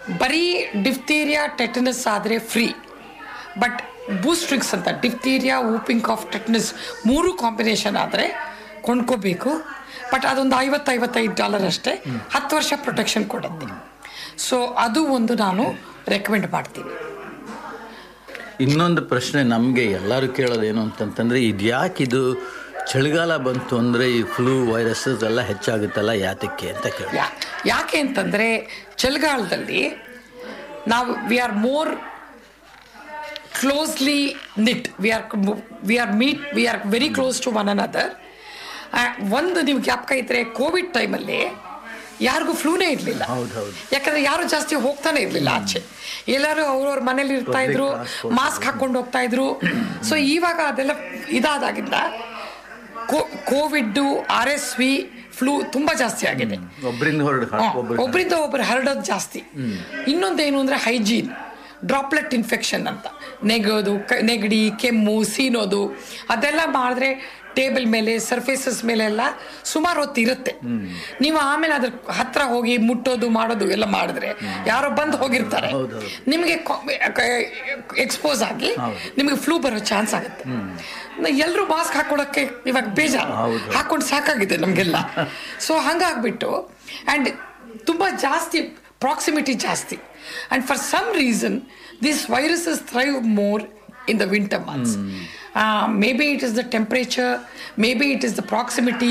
ಬರೀ ಡಿಫ್ತೀರಿಯಾ ಟೆಟನಸ್ ಆದರೆ ಫ್ರೀ ಬಟ್ ಬೂಸ್ಟ್ರಿಕ್ಸ್ ಅಂತ ಡಿಫ್ತೀರಿಯಾ ವೂಪಿಂಗ್ ಕಾಫ್ ಟೆಟನಸ್ ಮೂರು ಕಾಂಬಿನೇಷನ್ ಆದರೆ ಕೊಂಡ್ಕೋಬೇಕು ಬಟ್ ಅದೊಂದು ಐವತ್ತು ಐವತ್ತೈದು ಡಾಲರ್ ಅಷ್ಟೇ ಹತ್ತು ವರ್ಷ ಪ್ರೊಟೆಕ್ಷನ್ ಕೊಡುತ್ತೆ ಸೊ ಅದು ಒಂದು ನಾನು ರೆಕಮೆಂಡ್ ಮಾಡ್ತೀನಿ ಇನ್ನೊಂದು ಪ್ರಶ್ನೆ ನಮಗೆ ಎಲ್ಲರೂ ಕೇಳೋದೇನು ಅಂತಂತಂದರೆ ಇದು ಯಾಕೆ ಇದು ಚಳಿಗಾಲ ಬಂತು ಅಂದರೆ ಈ ಫ್ಲೂ ವೈರಸಸ್ ಎಲ್ಲ ಹೆಚ್ಚಾಗುತ್ತಲ್ಲ ಯಾತಕ್ಕೆ ಅಂತ ಕೇಳಿ ಯಾ ಯಾಕೆ ಅಂತಂದರೆ ಚಳಿಗಾಲದಲ್ಲಿ ನಾವು we are more closely knit we are we are meet we are very close to one another ಒಂದು ನೀವು ಜ್ಞಾಪಕ ಇದ್ರೆ ಕೋವಿಡ್ ಟೈಮಲ್ಲಿ ಯಾರಿಗೂ ಫ್ಲೂನೇ ಇರಲಿಲ್ಲ ಯಾಕಂದ್ರೆ ಯಾರು ಜಾಸ್ತಿ ಹೋಗ್ತಾನೆ ಇರಲಿಲ್ಲ ಆಚೆ ಎಲ್ಲರೂ ಅವ್ರವ್ರ ಮನೇಲಿ ಇರ್ತಾ ಇದ್ರು ಮಾಸ್ಕ್ ಹಾಕೊಂಡು ಹೋಗ್ತಾ ಇದ್ರು ಸೊ ಇವಾಗ ಅದೆಲ್ಲ ಇದಾದಾಗಿಂದ COVID R S V flu ತುಂಬಾ ಜಾಸ್ತಿ ಆಗಿದೆ ಒಬ್ಬರಿಂದ ಹೊರಡು ಹಾ, ಒಬ್ರಿಂದ ಒಬ್ರು ಹರಡೋದು ಜಾಸ್ತಿ ಇನ್ನೊಂದೇನು ಅಂದ್ರೆ ಹೈಜೀನ್ ಡ್ರಾಪ್ಲೆಟ್ ಇನ್ಫೆಕ್ಷನ್ ಅಂತ ನೆಗೋದು ಕ- ನೆಗಡಿ ಕೆಮ್ಮು ಸೀನೋದು ಅದೆಲ್ಲ ಮಾಡಿದ್ರೆ ಟೇಬಲ್ ಮೇಲೆ ಸರ್ಫೇಸಸ್ ಮೇಲೆ ಎಲ್ಲ ಸುಮಾರು ಹೊತ್ತು ಇರುತ್ತೆ ನೀವು ಆಮೇಲೆ ಅದ್ರ ಹತ್ರ ಹೋಗಿ ಮುಟ್ಟೋದು ಮಾಡೋದು ಎಲ್ಲ ಮಾಡಿದ್ರೆ ಯಾರೋ ಬಂದು ಹೋಗಿರ್ತಾರೆ ನಿಮಗೆ ಎಕ್ಸ್ಪೋಸ್ ಆಗಿ ನಿಮಗೆ ಫ್ಲೂ ಬರೋ ಚಾನ್ಸ್ ಆಗುತ್ತೆ ಎಲ್ಲರೂ ಮಾಸ್ಕ್ ಹಾಕೊಳ್ಳೋಕ್ಕೆ ಇವಾಗ ಬೇಜಾರು ಹಾಕೊಂಡು ಸಾಕಾಗಿದೆ ನಮಗೆಲ್ಲ ಸೊ ಹಂಗಾಗ್ಬಿಟ್ಟು ಆ್ಯಂಡ್ ತುಂಬ ಜಾಸ್ತಿ ಪ್ರಾಕ್ಸಿಮಿಟಿ ಜಾಸ್ತಿ and for some reason this viruses thrive more in the winter months maybe it is the temperature maybe it is the proximity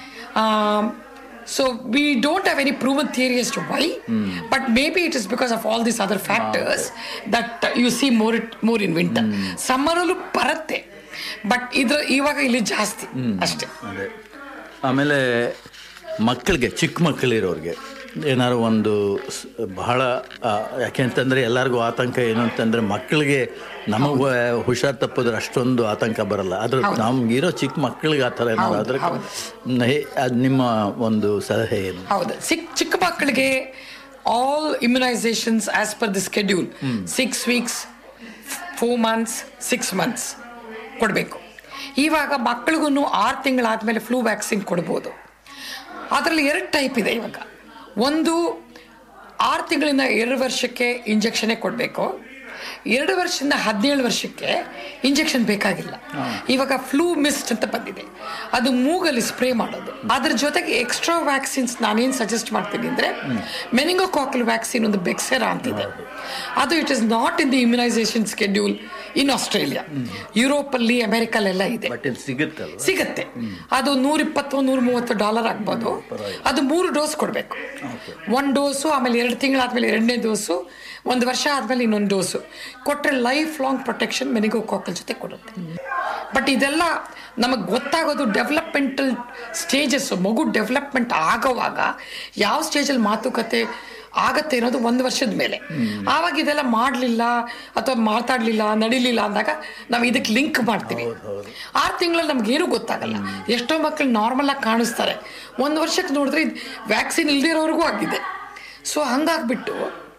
so we don't have any proven theory as to why but maybe it is because of all these other factors that uh, you see more it more in winter ಸಮ್ಮರಲ್ಲೂ ಬರುತ್ತೆ ಬಟ್ ಇದ್ರ ಇವಾಗ ಇಲ್ಲಿ ಜಾಸ್ತಿ ಅಷ್ಟೇ ಅದೇ ಆಮೇಲೆ ಮಕ್ಕಳಿಗೆ ಚಿಕ್ಕ ಮಕ್ಕಳಿರೋರಿಗೆ ಏನಾದ್ರು ಒಂದು ಸ್- ಬಹಳ ಆ, ಯಾಕೆ ಅಂತಂದರೆ ಎಲ್ಲರಿಗೂ ಆತಂಕ ಏನು ಅಂತಂದರೆ ಮಕ್ಕಳಿಗೆ ನಮಗೆ ಹುಷಾರ್ ತಪ್ಪಿದ್ರೆ ಅಷ್ಟೊಂದು ಆತಂಕ ಬರಲ್ಲ ಆದ್ರೆ ನಮ್ಗಿರೋ ಚಿಕ್ಕ ಮಕ್ಕಳಿಗೆ ಆ ಥರ ಏನಾದ್ರು ಆದ್ರೆ ಅದು ನಿಮ್ಮ ಒಂದು ಸಲಹೆ ಏನು ಹೌದು ಸಿಕ್ ಚಿಕ್ಕ ಮಕ್ಕಳಿಗೆ all immunisations as per the schedule six weeks four months six months ಕೊಡಬೇಕು ಇವಾಗ ಮಕ್ಕಳಿಗೂ ಆರು ತಿಂಗಳಾದಮೇಲೆ ಫ್ಲೂ ವ್ಯಾಕ್ಸಿನ್ ಕೊಡ್ಬೋದು ಅದರಲ್ಲಿ ಎರಡು ಟೈಪ್ ಇದೆ ಇವಾಗ ಒಂದು ಆರು ತಿಂಗಳಿಂದ ಎರಡು ವರ್ಷಕ್ಕೆ ಇಂಜೆಕ್ಷನ್ನೇ ಕೊಡಬೇಕು ಎರಡು ವರ್ಷದಿಂದ ಹದಿನೇಳು ವರ್ಷಕ್ಕೆ ಇಂಜೆಕ್ಷನ್ ಬೇಕಾಗಿಲ್ಲ ಇವಾಗ ಫ್ಲೂ ಮಿಸ್ಟ್ ಅಂತ ಬಂದಿದೆ ಅದು ಮೂಗಲ್ಲಿ ಸ್ಪ್ರೇ ಮಾಡೋದು ಅದ್ರ ಜೊತೆಗೆ ಎಕ್ಸ್ಟ್ರಾ ವ್ಯಾಕ್ಸಿನ್ಸ್ ನಾನೇನು ಸಜೆಸ್ಟ್ ಮಾಡ್ತೀನಿ ಅಂದರೆ ಮೆನಿಂಗೋಕಾಕಲ್ ವ್ಯಾಕ್ಸಿನ್ ಒಂದು ಬೆಕ್ಸೆರಾ ಅಂತಿದೆ ಅದು it is not in the immunisation schedule in Australia ಯುರೋಪಲ್ಲಿ ಅಮೆರಿಕಲ್ಲೆಲ್ಲ ಇದೆ ಬಟ್ ಇದು ಸಿಗುತ್ತಲ್ಲ ಸಿಗತ್ತೆ ಅದು ನೂರ ಇಪ್ಪತ್ತು ನೂರ ಮೂವತ್ತು ಡಾಲರ್ ಆಗ್ಬೋದು ಅದು ಮೂರು ಡೋಸ್ ಕೊಡಬೇಕು ಒಂದು ಡೋಸು ಆಮೇಲೆ ಎರಡು ತಿಂಗಳಾದ್ಮೇಲೆ ಎರಡನೇ ಡೋಸು ಒಂದು ವರ್ಷ ಆದ್ಮೇಲೆ ಇನ್ನೊಂದು ಡೋಸು ಕೊಟ್ಟರೆ ಲೈಫ್ ಲಾಂಗ್ ಪ್ರೊಟೆಕ್ಷನ್ ಮೆನಿಗೋಕಾಕಲ್ ಜೊತೆ ಕೊಡುತ್ತೆ ಬಟ್ ಇದೆಲ್ಲ ನಮಗೆ ಗೊತ್ತಾಗೋದು ಡೆವಲಪ್ಮೆಂಟಲ್ ಸ್ಟೇಜಸ್ ಮಗು ಡೆವಲಪ್ಮೆಂಟ್ ಆಗೋವಾಗ ಯಾವ ಸ್ಟೇಜಲ್ಲಿ ಮಾತುಕತೆ ಆಗತ್ತೆ ಅನ್ನೋದು ಒಂದು ವರ್ಷದ ಮೇಲೆ ಆವಾಗ ಇದೆಲ್ಲ ಮಾಡಲಿಲ್ಲ ಅಥವಾ ಮಾತಾಡಲಿಲ್ಲ ನಡಿಲಿಲ್ಲ ಅಂದಾಗ ನಾವು ಇದಕ್ಕೆ ಲಿಂಕ್ ಮಾಡ್ತೀವಿ ಆರು ತಿಂಗಳಲ್ಲಿ ನಮ್ಗೇನು ಗೊತ್ತಾಗಲ್ಲ ಎಷ್ಟೋ ಮಕ್ಕಳು ನಾರ್ಮಲ್ ಆಗಿ ಕಾಣಿಸ್ತಾರೆ ಒಂದು ವರ್ಷಕ್ಕೆ ನೋಡಿದ್ರೆ ವ್ಯಾಕ್ಸಿನ್ ಇಲ್ದಿರೋರ್ಗೂ ಆಗಿದೆ ಸೊ ಹಂಗಾಗ್ಬಿಟ್ಟು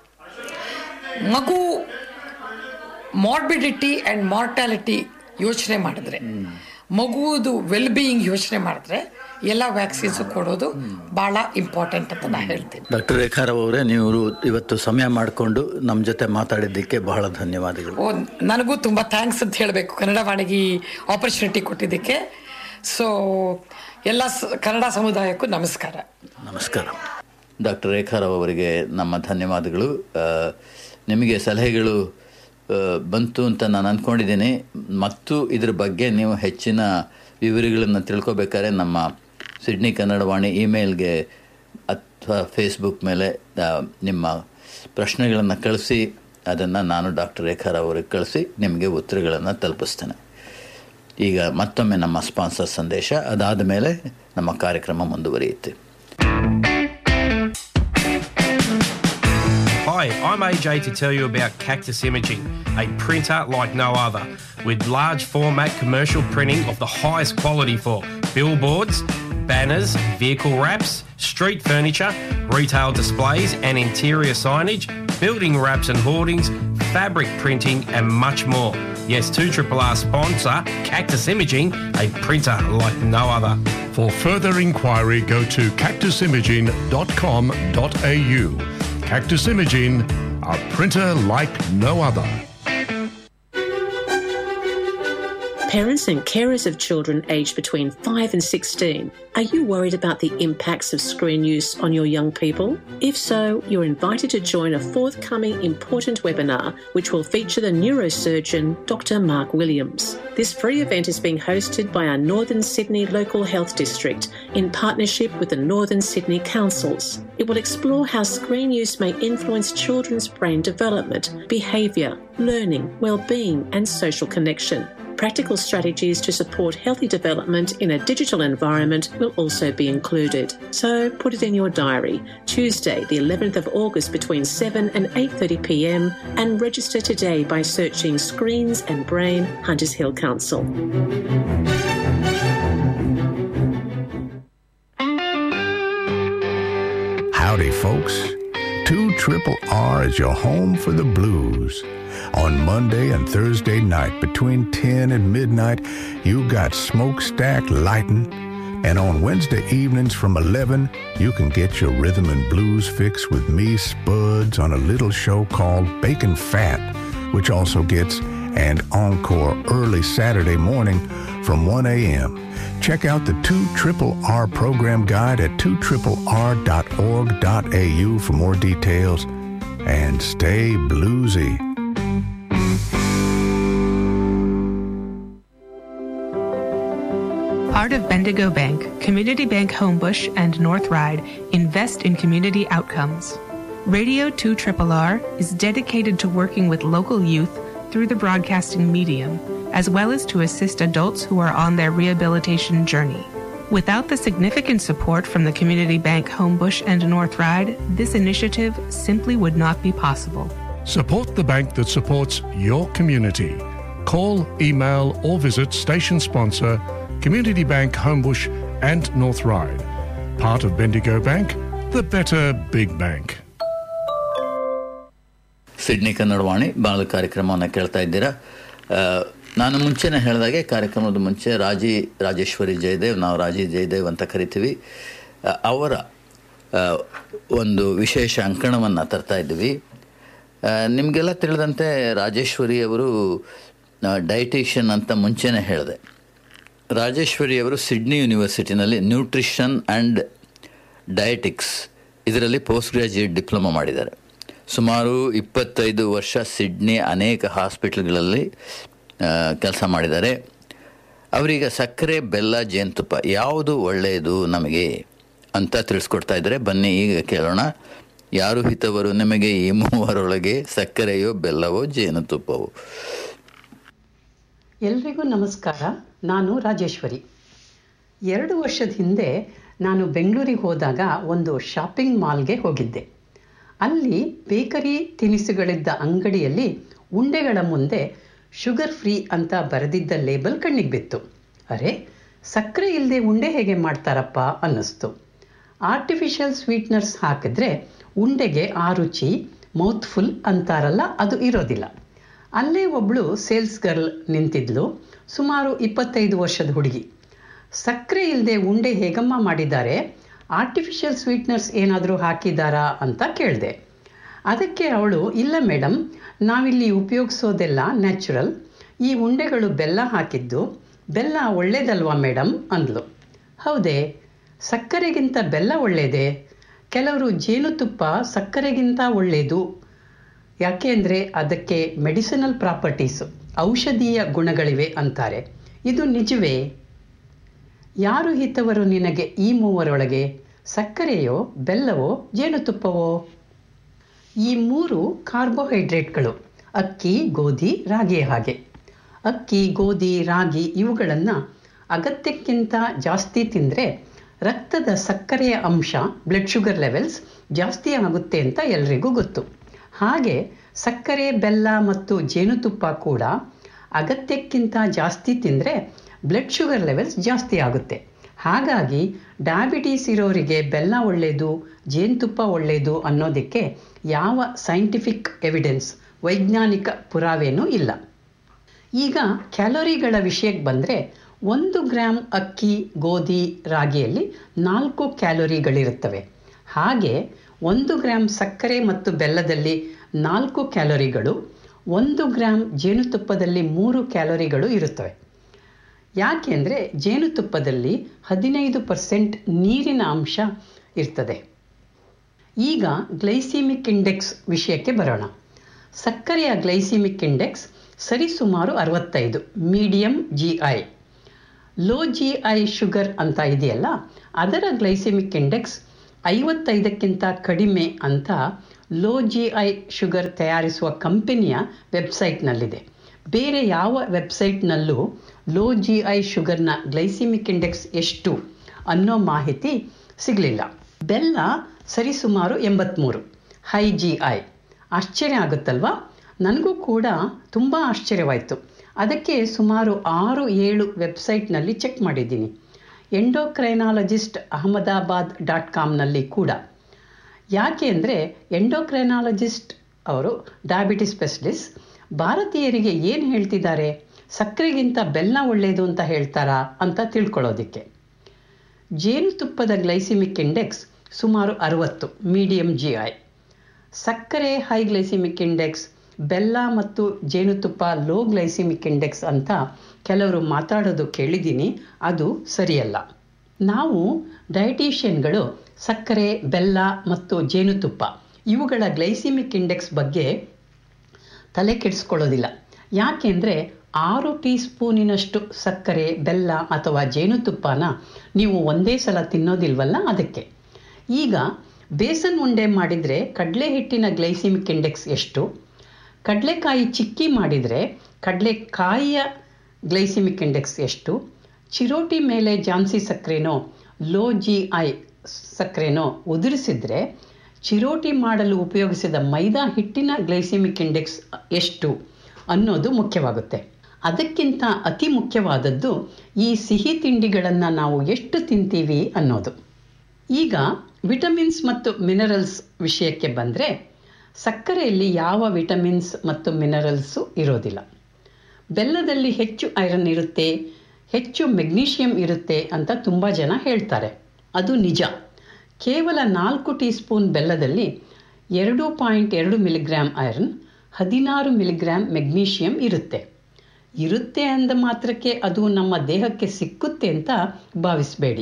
ಮಗು ಮಾರ್ಬಿಡಿಟಿ ಆ್ಯಂಡ್ ಮಾರ್ಟಾಲಿಟಿ ಯೋಚನೆ ಮಾಡಿದ್ರೆ ಮಗುವುದು ವೆಲ್ ಬೀಯಿಂಗ್ ಯೋಚನೆ ಮಾಡಿದ್ರೆ ಎಲ್ಲ ವ್ಯಾಕ್ಸಿನ್ಸ್ ಕೊಡೋದು ಭಾಳ ಇಂಪಾರ್ಟೆಂಟ್ ಅಂತ ನಾನು ಹೇಳ್ತೀನಿ ಡಾಕ್ಟರ್ ರೇಖಾರಾವ್ ಅವರೇ ನೀವು ಇವತ್ತು ಸಮಯ ಮಾಡಿಕೊಂಡು ನಮ್ಮ ಜೊತೆ ಮಾತಾಡಿದ್ದಕ್ಕೆ ಬಹಳ ಧನ್ಯವಾದಗಳು ಓ ನನಗೂ ತುಂಬ ಥ್ಯಾಂಕ್ಸ್ ಅಂತ ಹೇಳಬೇಕು ಕನ್ನಡ ವಾಣಿಗೆ ಆಪರ್ಚುನಿಟಿ ಕೊಟ್ಟಿದ್ದಕ್ಕೆ ಸೊ ಎಲ್ಲ ಸ- ಕನ್ನಡ ಸಮುದಾಯಕ್ಕೂ ನಮಸ್ಕಾರ ನಮಸ್ಕಾರ ಡಾಕ್ಟರ್ ರೇಖಾರಾವ್ ಅವರಿಗೆ ನಮ್ಮ ಧನ್ಯವಾದಗಳು ಆ, ನಿಮಗೆ ಸಲಹೆಗಳು ಆ, ಬಂತು ಅಂತ ನಾನು ಅಂದ್ಕೊಂಡಿದ್ದೀನಿ ಮತ್ತು ಇದ್ರ ಬಗ್ಗೆ ನೀವು ಹೆಚ್ಚಿನ ವಿವರಗಳನ್ನು ತಿಳ್ಕೊಬೇಕಾದ್ರೆ ನಮ್ಮ ಸಿಡ್ನಿ ಕನ್ನಡವಾಣಿ ಇಮೇಲ್ಗೆ ಅಥವಾ ಫೇಸ್ಬುಕ್ ಮೇಲೆ ಆ, ನಿಮ್ಮ ಪ್ರಶ್ನೆಗಳನ್ನು ಕಳಿಸಿ ಅದನ್ನು ನಾನು ಡಾಕ್ಟರ್ ರೇಖಾರಾವ್ ಅವರಿಗೆ ಕಳಿಸಿ ನಿಮಗೆ ಉತ್ತರಗಳನ್ನು ತಲುಪಿಸ್ತೇನೆ ಈಗ ಮತ್ತೊಮ್ಮೆ ನಮ್ಮ ಸ್ಪಾನ್ಸರ್ ಸಂದೇಶ ಅದಾದ ಮೇಲೆ ನಮ್ಮ ಕಾರ್ಯಕ್ರಮ ಮುಂದುವರಿಯುತ್ತೆ Hi, I'm AJ to tell you about Cactus Imaging, a printer like no other, with large format commercial printing of the highest quality for billboards, banners, vehicle wraps, street furniture, retail displays and interior signage, building wraps and hoardings, fabric printing, and much more. Yes, 2RRR sponsor Cactus Imaging, a printer like no other. For further inquiry, go to cactusimaging.com.au. Cactus Imaging, a printer like no other. Parents and carers of children aged between 5 and 16, are you worried about the impacts of screen use on your young people? If so, you're invited to join a forthcoming important webinar which will feature the neurosurgeon Dr. Mark Williams. This free event is being hosted by our Northern Sydney Local Health District in partnership with the Northern Sydney Councils. It will explore how screen use may influence children's brain development, behaviour, learning, well-being and social connection. Practical strategies to support healthy development in a digital environment will also be included. So put it in your diary, Tuesday the 11th of August between 7 and 8:30 p.m. and register today by searching Screens and Brain Hunters Hill Council. Howdy, folks. 2 Triple R is your home for the blues. On Monday and Thursday night between 10 and midnight, you got Smokestack Lightin'. And on Wednesday evenings from 11, you can get your rhythm and blues fix with me, Spuds, on a little show called Bacon Fat, which also gets an encore early Saturday morning from 1 a.m. Check out the 2 Triple R program guide at 2rr.org.au for more details. And stay bluesy. Part of Bendigo Bank, Community Bank Homebush, and North Ride invest in community outcomes. Radio 2 R is dedicated to working with local youth through the broadcasting medium, as well as to assist adults who are on their rehabilitation journey. Without the significant support from the Community Bank Homebush and North Ride, this initiative simply would not be possible. Support the bank that supports your community. Call, email, or visit station sponsor Community Bank Homebush and North Ride. Part of Bendigo Bank, the better big bank. Sydney Kannadavani ಬಾಳದ ಕಾರ್ಯಕ್ರಮವನ್ನು ಕೇಳ್ತಾ ಇದ್ದೀರಾ ಆ, ನಾನು ಮುಂಚೆನೇ ಹೇಳಿದಾಗೆ ಕಾರ್ಯಕ್ರಮದ ಮುಂಚೆ ರಾಜಿ ರಾಜೇಶ್ವರಿ ಜಯದೇವ್ ನಾವು ರಾಜಿ ಜಯದೇವ್ ಅಂತ ಕರಿತೀವಿ ಆ, ಅವರ ಆ, ಒಂದು ವಿಶೇಷ ಅಂಕಣವನ್ನು ತರ್ತಾ ಇದ್ದೀವಿ ಆ, ನಿಮಗೆಲ್ಲ ತಿಳಿದಂತೆ ರಾಜೇಶ್ವರಿ ಅವರು ಡೈಟಿಷಿಯನ್ ಅಂತ ಮುಂಚೆನೇ ಹೇಳಿದೆ ರಾಜೇಶ್ವರಿ ಅವರು ಸಿಡ್ನಿ ಯೂನಿವರ್ಸಿಟಿನಲ್ಲಿ ನ್ಯೂಟ್ರಿಷನ್ ಆ್ಯಂಡ್ ಡಯಟಿಕ್ಸ್ ಇದರಲ್ಲಿ ಪೋಸ್ಟ್ ಗ್ರ್ಯಾಜುಯೇಟ್ ಡಿಪ್ಲೊಮಾ ಮಾಡಿದ್ದಾರೆ ಸುಮಾರು ಇಪ್ಪತ್ತೈದು ವರ್ಷ ಸಿಡ್ನಿ ಅನೇಕ ಹಾಸ್ಪಿಟ್ಲ್ಗಳಲ್ಲಿ ಕೆಲಸ ಮಾಡಿದ್ದಾರೆ ಅವರೀಗ ಸಕ್ಕರೆ ಬೆಲ್ಲ ಜೇನುತುಪ್ಪ ಯಾವುದು ಒಳ್ಳೆಯದು ನಮಗೆ ಅಂತ ತಿಳಿಸ್ಕೊಡ್ತಾ ಇದ್ದಾರೆ ಬನ್ನಿ ಈಗ ಕೇಳೋಣ ಯಾರು ಹಿತವರು ನಿಮಗೆ ಈ ಮೂವರೊಳಗೆ ಸಕ್ಕರೆಯೋ ಬೆಲ್ಲವೋ ಜೇನುತುಪ್ಪವೋ ಎಲ್ರಿಗೂ ನಮಸ್ಕಾರ ನಾನು ರಾಜೇಶ್ವರಿ ಎರಡು ವರ್ಷದ ಹಿಂದೆ ನಾನು ಬೆಂಗಳೂರಿಗೆ ಹೋದಾಗ ಒಂದು ಶಾಪಿಂಗ್ ಮಾಲ್ಗೆ ಹೋಗಿದ್ದೆ ಅಲ್ಲಿ ಬೇಕರಿ ತಿನಿಸುಗಳಿದ್ದ ಅಂಗಡಿಯಲ್ಲಿ ಉಂಡೆಗಳ ಮುಂದೆ ಶುಗರ್ ಫ್ರೀ ಅಂತ ಬರೆದಿದ್ದ ಲೇಬಲ್ ಕಣ್ಣಿಗೆ ಬಿತ್ತು ಅರೆ ಸಕ್ಕರೆ ಇಲ್ಲದೆ ಉಂಡೆ ಹೇಗೆ ಮಾಡ್ತಾರಪ್ಪ ಅನ್ನಿಸ್ತು ಆರ್ಟಿಫಿಷಿಯಲ್ ಸ್ವೀಟ್ನರ್ಸ್ ಹಾಕಿದ್ರೆ ಉಂಡೆಗೆ ಆ ರುಚಿ ಮೌತ್ಫುಲ್ ಅಂತಾರಲ್ಲ ಅದು ಇರೋದಿಲ್ಲ ಅಲ್ಲೇ ಒಬ್ಬಳು ಸೇಲ್ಸ್ ಗರ್ಲ್ ನಿಂತಿದ್ಲು ಸುಮಾರು ಇಪ್ಪತ್ತೈದು ವರ್ಷದ ಹುಡುಗಿ ಸಕ್ಕರೆ ಇಲ್ಲದೆ ಉಂಡೆ ಹೇಗಮ್ಮ ಮಾಡಿದ್ದಾರೆ ಆರ್ಟಿಫಿಷಿಯಲ್ ಸ್ವೀಟ್ನರ್ಸ್ ಏನಾದರೂ ಹಾಕಿದ್ದಾರಾ ಅಂತ ಕೇಳಿದೆ ಅದಕ್ಕೆ ಅವಳು ಇಲ್ಲ ಮೇಡಮ್ ನಾವಿಲ್ಲಿ ಉಪಯೋಗಿಸೋದೆಲ್ಲ ನ್ಯಾಚುರಲ್ ಈ ಉಂಡೆಗಳು ಬೆಲ್ಲ ಹಾಕಿದ್ದು ಬೆಲ್ಲ ಒಳ್ಳೇದಲ್ವಾ ಮೇಡಮ್ ಅಂದ್ಲು ಹೌದೇ ಸಕ್ಕರೆಗಿಂತ ಬೆಲ್ಲ ಒಳ್ಳೆಯದೇ ಕೆಲವರು ಜೇನುತುಪ್ಪ ಸಕ್ಕರೆಗಿಂತ ಒಳ್ಳೆಯದು ಯಾಕೆ ಅಂದರೆ ಅದಕ್ಕೆ ಮೆಡಿಸಿನಲ್ ಪ್ರಾಪರ್ಟೀಸು ಔಷಧೀಯ ಗುಣಗಳಿವೆ ಅಂತಾರೆ ಇದು ನಿಜವೇ ಯಾರು ಹಿತವರು ನಿನಗೆ ಈ ಮೂವರೊಳಗೆ ಸಕ್ಕರೆಯೋ ಬೆಲ್ಲವೋ ಜೇನುತುಪ್ಪವೋ ಈ ಮೂರು ಕಾರ್ಬೋಹೈಡ್ರೇಟ್ಗಳು ಅಕ್ಕಿ ಗೋಧಿ ರಾಗಿಯ ಹಾಗೆ ಅಕ್ಕಿ ಗೋಧಿ ರಾಗಿ ಇವುಗಳನ್ನು ಅಗತ್ಯಕ್ಕಿಂತ ಜಾಸ್ತಿ ತಿಂದರೆ ರಕ್ತದ ಸಕ್ಕರೆಯ ಅಂಶ ಬ್ಲಡ್ ಶುಗರ್ ಲೆವೆಲ್ಸ್ ಜಾಸ್ತಿ ಆಗುತ್ತೆ ಅಂತ ಎಲ್ರಿಗೂ ಗೊತ್ತು ಹಾಗೆ ಸಕ್ಕರೆ ಬೆಲ್ಲ ಮತ್ತು ಜೇನುತುಪ್ಪ ಕೂಡ ಅಗತ್ಯಕ್ಕಿಂತ ಜಾಸ್ತಿ ತಿಂದರೆ ಬ್ಲಡ್ ಶುಗರ್ ಲೆವೆಲ್ಸ್ ಜಾಸ್ತಿ ಆಗುತ್ತೆ ಹಾಗಾಗಿ ಡಯಾಬಿಟೀಸ್ ಇರೋರಿಗೆ ಬೆಲ್ಲ ಒಳ್ಳೆಯದು ಜೇನುತುಪ್ಪ ಒಳ್ಳೆಯದು ಅನ್ನೋದಕ್ಕೆ ಯಾವ ಸೈಂಟಿಫಿಕ್ ಎವಿಡೆನ್ಸ್ ವೈಜ್ಞಾನಿಕ ಪುರಾವೆನೂ ಇಲ್ಲ ಈಗ ಕ್ಯಾಲೋರಿಗಳ ವಿಷಯಕ್ಕೆ ಬಂದರೆ ಒಂದು ಗ್ರಾಮ್ ಅಕ್ಕಿ ಗೋಧಿ ರಾಗಿಯಲ್ಲಿ ನಾಲ್ಕು ಕ್ಯಾಲೋರಿಗಳಿರುತ್ತವೆ ಹಾಗೆ ಒಂದು ಗ್ರಾಂ ಸಕ್ಕರೆ ಮತ್ತು ಬೆಲ್ಲದಲ್ಲಿ ನಾಲ್ಕು ಕ್ಯಾಲೋರಿಗಳು ಒಂದು ಗ್ರಾಂ ಜೇನುತುಪ್ಪದಲ್ಲಿ ಮೂರು ಕ್ಯಾಲೋರಿಗಳು ಇರುತ್ತವೆ ಯಾಕೆಂದರೆ ಜೇನುತುಪ್ಪದಲ್ಲಿ ಹದಿನೈದು ಪರ್ಸೆಂಟ್ ನೀರಿನ ಅಂಶ ಇರ್ತದೆ ಈಗ ಗ್ಲೈಸಿಮಿಕ್ ಇಂಡೆಕ್ಸ್ ವಿಷಯಕ್ಕೆ ಬರೋಣ ಸಕ್ಕರೆಯ ಗ್ಲೈಸಿಮಿಕ್ ಇಂಡೆಕ್ಸ್ ಸರಿಸುಮಾರು ಅರವತ್ತೈದು medium G I low G I sugar ಅಂತ ಇದೆಯಲ್ಲ ಅದರ ಗ್ಲೈಸಿಮಿಕ್ ಇಂಡೆಕ್ಸ್ ಐವತ್ತೈದಕ್ಕಿಂತ ಕಡಿಮೆ ಅಂತ ಲೋ ಜಿ ಐ ಶುಗರ್ ತಯಾರಿಸುವ ಕಂಪನಿಯ ವೆಬ್ಸೈಟ್ನಲ್ಲಿದೆ ಬೇರೆ ಯಾವ ವೆಬ್ಸೈಟ್ನಲ್ಲೂ ಲೋ ಜಿ ಐ ಶುಗರ್ನ ಗ್ಲೈಸಿಮಿಕ್ ಇಂಡೆಕ್ಸ್ ಎಷ್ಟು ಅನ್ನೋ ಮಾಹಿತಿ ಸಿಗಲಿಲ್ಲ ಬೆಲ್ಲ ಸರಿಸುಮಾರು ಎಂಬತ್ತ್ಮೂರು ಹೈ ಜಿ ಐ ಆಶ್ಚರ್ಯ ಆಗುತ್ತಲ್ವಾ ನನಗೂ ಕೂಡ ತುಂಬ ಆಶ್ಚರ್ಯವಾಯಿತು ಅದಕ್ಕೆ ಸುಮಾರು ಆರು ಏಳು ವೆಬ್ಸೈಟ್ನಲ್ಲಿ ಚೆಕ್ ಮಾಡಿದ್ದೀನಿ ಎಂಡೋಕ್ರೈನಾಲಜಿಸ್ಟ್ ಅಹಮದಾಬಾದ್ ಡಾಟ್ ಕಾಮ್ನಲ್ಲಿ ಕೂಡ ಯಾಕೆ ಅಂದರೆ ಎಂಡೋಕ್ರೈನಾಲಜಿಸ್ಟ್ ಅವರು ಡಯಾಬಿಟಿಸ್ ಸ್ಪೆಷಲಿಸ್ಟ್ ಭಾರತೀಯರಿಗೆ ಏನು ಹೇಳ್ತಿದ್ದಾರೆ ಸಕ್ಕರೆಗಿಂತ ಬೆಲ್ಲ ಒಳ್ಳೆಯದು ಅಂತ ಹೇಳ್ತಾರಾ ಅಂತ ತಿಳ್ಕೊಳ್ಳೋದಿಕ್ಕೆ ಜೇನುತುಪ್ಪದ ಗ್ಲೈಸಿಮಿಕ್ ಇಂಡೆಕ್ಸ್ ಸುಮಾರು ಅರುವತ್ತು ಮೀಡಿಯಂ ಜಿ ಐ ಸಕ್ಕರೆ ಹೈ ಗ್ಲೈಸಿಮಿಕ್ ಇಂಡೆಕ್ಸ್ ಬೆಲ್ಲ ಮತ್ತು ಜೇನುತುಪ್ಪ ಲೋ ಗ್ಲೈಸಿಮಿಕ್ ಇಂಡೆಕ್ಸ್ ಅಂತ ಕೆಲವರು ಮಾತಾಡೋದು ಕೇಳಿದ್ದೀನಿ ಅದು ಸರಿಯಲ್ಲ ನಾವು ಡಯಟೀಷಿಯನ್ಗಳು ಸಕ್ಕರೆ ಬೆಲ್ಲ ಮತ್ತು ಜೇನುತುಪ್ಪ ಇವುಗಳ ಗ್ಲೈಸಿಮಿಕ್ ಇಂಡೆಕ್ಸ್ ಬಗ್ಗೆ ತಲೆ ಕೆಡಿಸ್ಕೊಳ್ಳೋದಿಲ್ಲ ಯಾಕೆಂದರೆ ಆರು ಟೀ ಸ್ಪೂನಿನಷ್ಟು ಸಕ್ಕರೆ ಬೆಲ್ಲ ಅಥವಾ ಜೇನುತುಪ್ಪನ ನೀವು ಒಂದೇ ಸಲ ತಿನ್ನೋದಿಲ್ವಲ್ಲ ಅದಕ್ಕೆ ಈಗ ಬೇಸನ್ ಉಂಡೆ ಮಾಡಿದರೆ ಕಡಲೆ ಹಿಟ್ಟಿನ ಗ್ಲೈಸಿಮಿಕ್ ಇಂಡೆಕ್ಸ್ ಎಷ್ಟು ಕಡಲೆಕಾಯಿ ಚಿಕ್ಕಿ ಮಾಡಿದರೆ ಕಡಲೆಕಾಯಿಯ ಗ್ಲೈಸಿಮಿಕ್ ಇಂಡೆಕ್ಸ್ ಎಷ್ಟು ಚಿರೋಟಿ ಮೇಲೆ ಜಾನ್ಸಿ ಸಕ್ಕರೆನೋ ಲೋ ಜಿ ಐ ಸಕ್ಕರೆನೋ ಉದುರಿಸಿದ್ರೆ ಚಿರೋಟಿ ಮಾಡಲು ಉಪಯೋಗಿಸಿದ ಮೈದಾ ಹಿಟ್ಟಿನ ಗ್ಲೈಸಿಮಿಕ್ ಇಂಡೆಕ್ಸ್ ಎಷ್ಟು ಅನ್ನೋದು ಮುಖ್ಯವಾಗುತ್ತೆ ಅದಕ್ಕಿಂತ ಅತಿ ಮುಖ್ಯವಾದದ್ದು ಈ ಸಿಹಿ ತಿಂಡಿಗಳನ್ನು ನಾವು ಎಷ್ಟು ತಿಂತೀವಿ ಅನ್ನೋದು ಈಗ ವಿಟಮಿನ್ಸ್ ಮತ್ತು ಮಿನರಲ್ಸ್ ವಿಷಯಕ್ಕೆ ಬಂದರೆ ಸಕ್ಕರೆಯಲ್ಲಿ ಯಾವ ವಿಟಮಿನ್ಸ್ ಮತ್ತು ಮಿನರಲ್ಸು ಇರೋದಿಲ್ಲ ಬೆಲ್ಲದಲ್ಲಿ ಹೆಚ್ಚು ಐರನ್ ಇರುತ್ತೆ ಹೆಚ್ಚು ಮೆಗ್ನೀಷಿಯಂ ಇರುತ್ತೆ ಅಂತ ತುಂಬ ಜನ ಹೇಳ್ತಾರೆ ಅದು ನಿಜ ಕೇವಲ ನಾಲ್ಕು ಟೀ ಸ್ಪೂನ್ ಬೆಲ್ಲದಲ್ಲಿ ಎರಡು ಪಾಯಿಂಟ್ ಎರಡು ಮಿಲಿಗ್ರಾಮ್ ಐರನ್ ಹದಿನಾರು ಮಿಲಿಗ್ರಾಮ್ ಮೆಗ್ನೀಷಿಯಂ ಇರುತ್ತೆ ಇರುತ್ತೆ ಅಂದ ಮಾತ್ರಕ್ಕೆ ಅದು ನಮ್ಮ ದೇಹಕ್ಕೆ ಸಿಕ್ಕುತ್ತೆ ಅಂತ ಭಾವಿಸಬೇಡಿ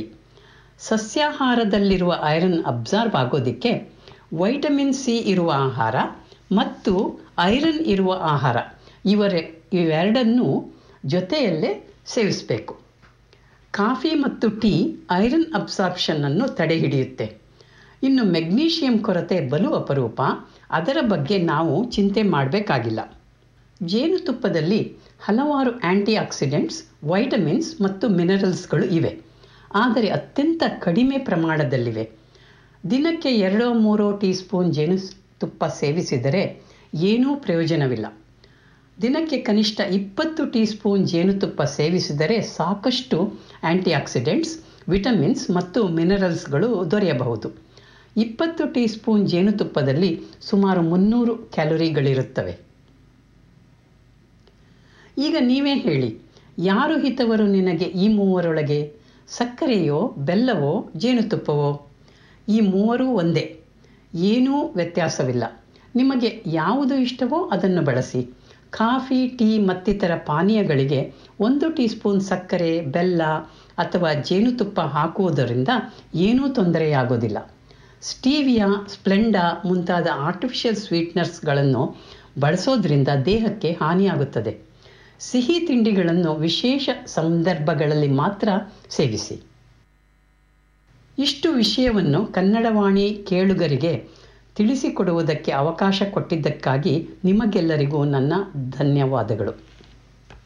ಸಸ್ಯಾಹಾರದಲ್ಲಿರುವ ಐರನ್ ಅಬ್ಸಾರ್ಬ್ ಆಗೋದಕ್ಕೆ ವೈಟಮಿನ್ ಸಿ ಇರುವ ಆಹಾರ ಮತ್ತು ಐರನ್ ಇರುವ ಆಹಾರ ಇವರ ಇವೆರಡನ್ನೂ ಜೊತೆಯಲ್ಲೇ ಸೇವಿಸಬೇಕು ಕಾಫಿ ಮತ್ತು ಟೀ ಐರನ್ ಅಬ್ಸಾರ್ಪ್ಷನ್ನನ್ನು ತಡೆಹಿಡಿಯುತ್ತೆ ಇನ್ನು ಮೆಗ್ನೀಷಿಯಂ ಕೊರತೆ ಬಲು ಅಪರೂಪ ಅದರ ಬಗ್ಗೆ ನಾವು ಚಿಂತೆ ಮಾಡಬೇಕಾಗಿಲ್ಲ ಜೇನುತುಪ್ಪದಲ್ಲಿ ಹಲವಾರು ಆಂಟಿ ಆಕ್ಸಿಡೆಂಟ್ಸ್ ವೈಟಮಿನ್ಸ್ ಮತ್ತು ಮಿನರಲ್ಸ್ಗಳು ಇವೆ ಆದರೆ ಅತ್ಯಂತ ಕಡಿಮೆ ಪ್ರಮಾಣದಲ್ಲಿವೆ ದಿನಕ್ಕೆ ಎರಡೋ ಮೂರೋ ಟೀ ಸ್ಪೂನ್ ಜೇನುತುಪ್ಪ ಸೇವಿಸಿದರೆ ಏನೂ ಪ್ರಯೋಜನವಿಲ್ಲ ದಿನಕ್ಕೆ ಕನಿಷ್ಠ ಇಪ್ಪತ್ತು ಟೀ ಸ್ಪೂನ್ ಜೇನುತುಪ್ಪ ಸೇವಿಸಿದರೆ ಸಾಕಷ್ಟು ಆಂಟಿ ಆಕ್ಸಿಡೆಂಟ್ಸ್ ವಿಟಮಿನ್ಸ್ ಮತ್ತು ಮಿನರಲ್ಸ್ಗಳು ದೊರೆಯಬಹುದು ಇಪ್ಪತ್ತು ಟೀ ಸ್ಪೂನ್ ಜೇನುತುಪ್ಪದಲ್ಲಿ ಸುಮಾರು ಮುನ್ನೂರು ಕ್ಯಾಲೋರಿಗಳಿರುತ್ತವೆ ಈಗ ನೀವೇ ಹೇಳಿ ಯಾರು ಹಿತವರು ನಿನಗೆ ಈ ಮೂವರೊಳಗೆ ಸಕ್ಕರೆಯೋ ಬೆಲ್ಲವೋ ಜೇನುತುಪ್ಪವೋ ಈ ಮೂವರೂ ಒಂದೇ ಏನೂ ವ್ಯತ್ಯಾಸವಿಲ್ಲ ನಿಮಗೆ ಯಾವುದು ಇಷ್ಟವೋ ಅದನ್ನು ಬಳಸಿ ಕಾಫಿ ಟೀ ಮತ್ತಿತರ ಪಾನೀಯಗಳಿಗೆ ಒಂದು ಟೀ ಸ್ಪೂನ್ ಸಕ್ಕರೆ ಬೆಲ್ಲ ಅಥವಾ ಜೇನುತುಪ್ಪ ಹಾಕುವುದರಿಂದ ಏನೂ ತೊಂದರೆಯಾಗೋದಿಲ್ಲ ಸ್ಟೀವಿಯಾ ಸ್ಪ್ಲೆಂಡಾ ಮುಂತಾದ ಆರ್ಟಿಫಿಷಿಯಲ್ ಸ್ವೀಟ್ನರ್ಸ್ಗಳನ್ನು ಬಳಸೋದ್ರಿಂದ ದೇಹಕ್ಕೆ ಹಾನಿಯಾಗುತ್ತದೆ ಸಿಹಿ ತಿಂಡಿಗಳನ್ನು ವಿಶೇಷ ಸಂದರ್ಭಗಳಲ್ಲಿ ಮಾತ್ರ ಸೇವಿಸಿ ಇಷ್ಟು ವಿಷಯವನ್ನು ಕನ್ನಡವಾಣಿ ಕೇಳುಗರಿಗೆ ತಿಳಿಸಿಕೊಡುವುದಕ್ಕೆ ಅವಕಾಶ ಕೊಟ್ಟಿದ್ದಕ್ಕಾಗಿ ನಿಮಗೆಲ್ಲರಿಗೂ ನನ್ನ ಧನ್ಯವಾದಗಳು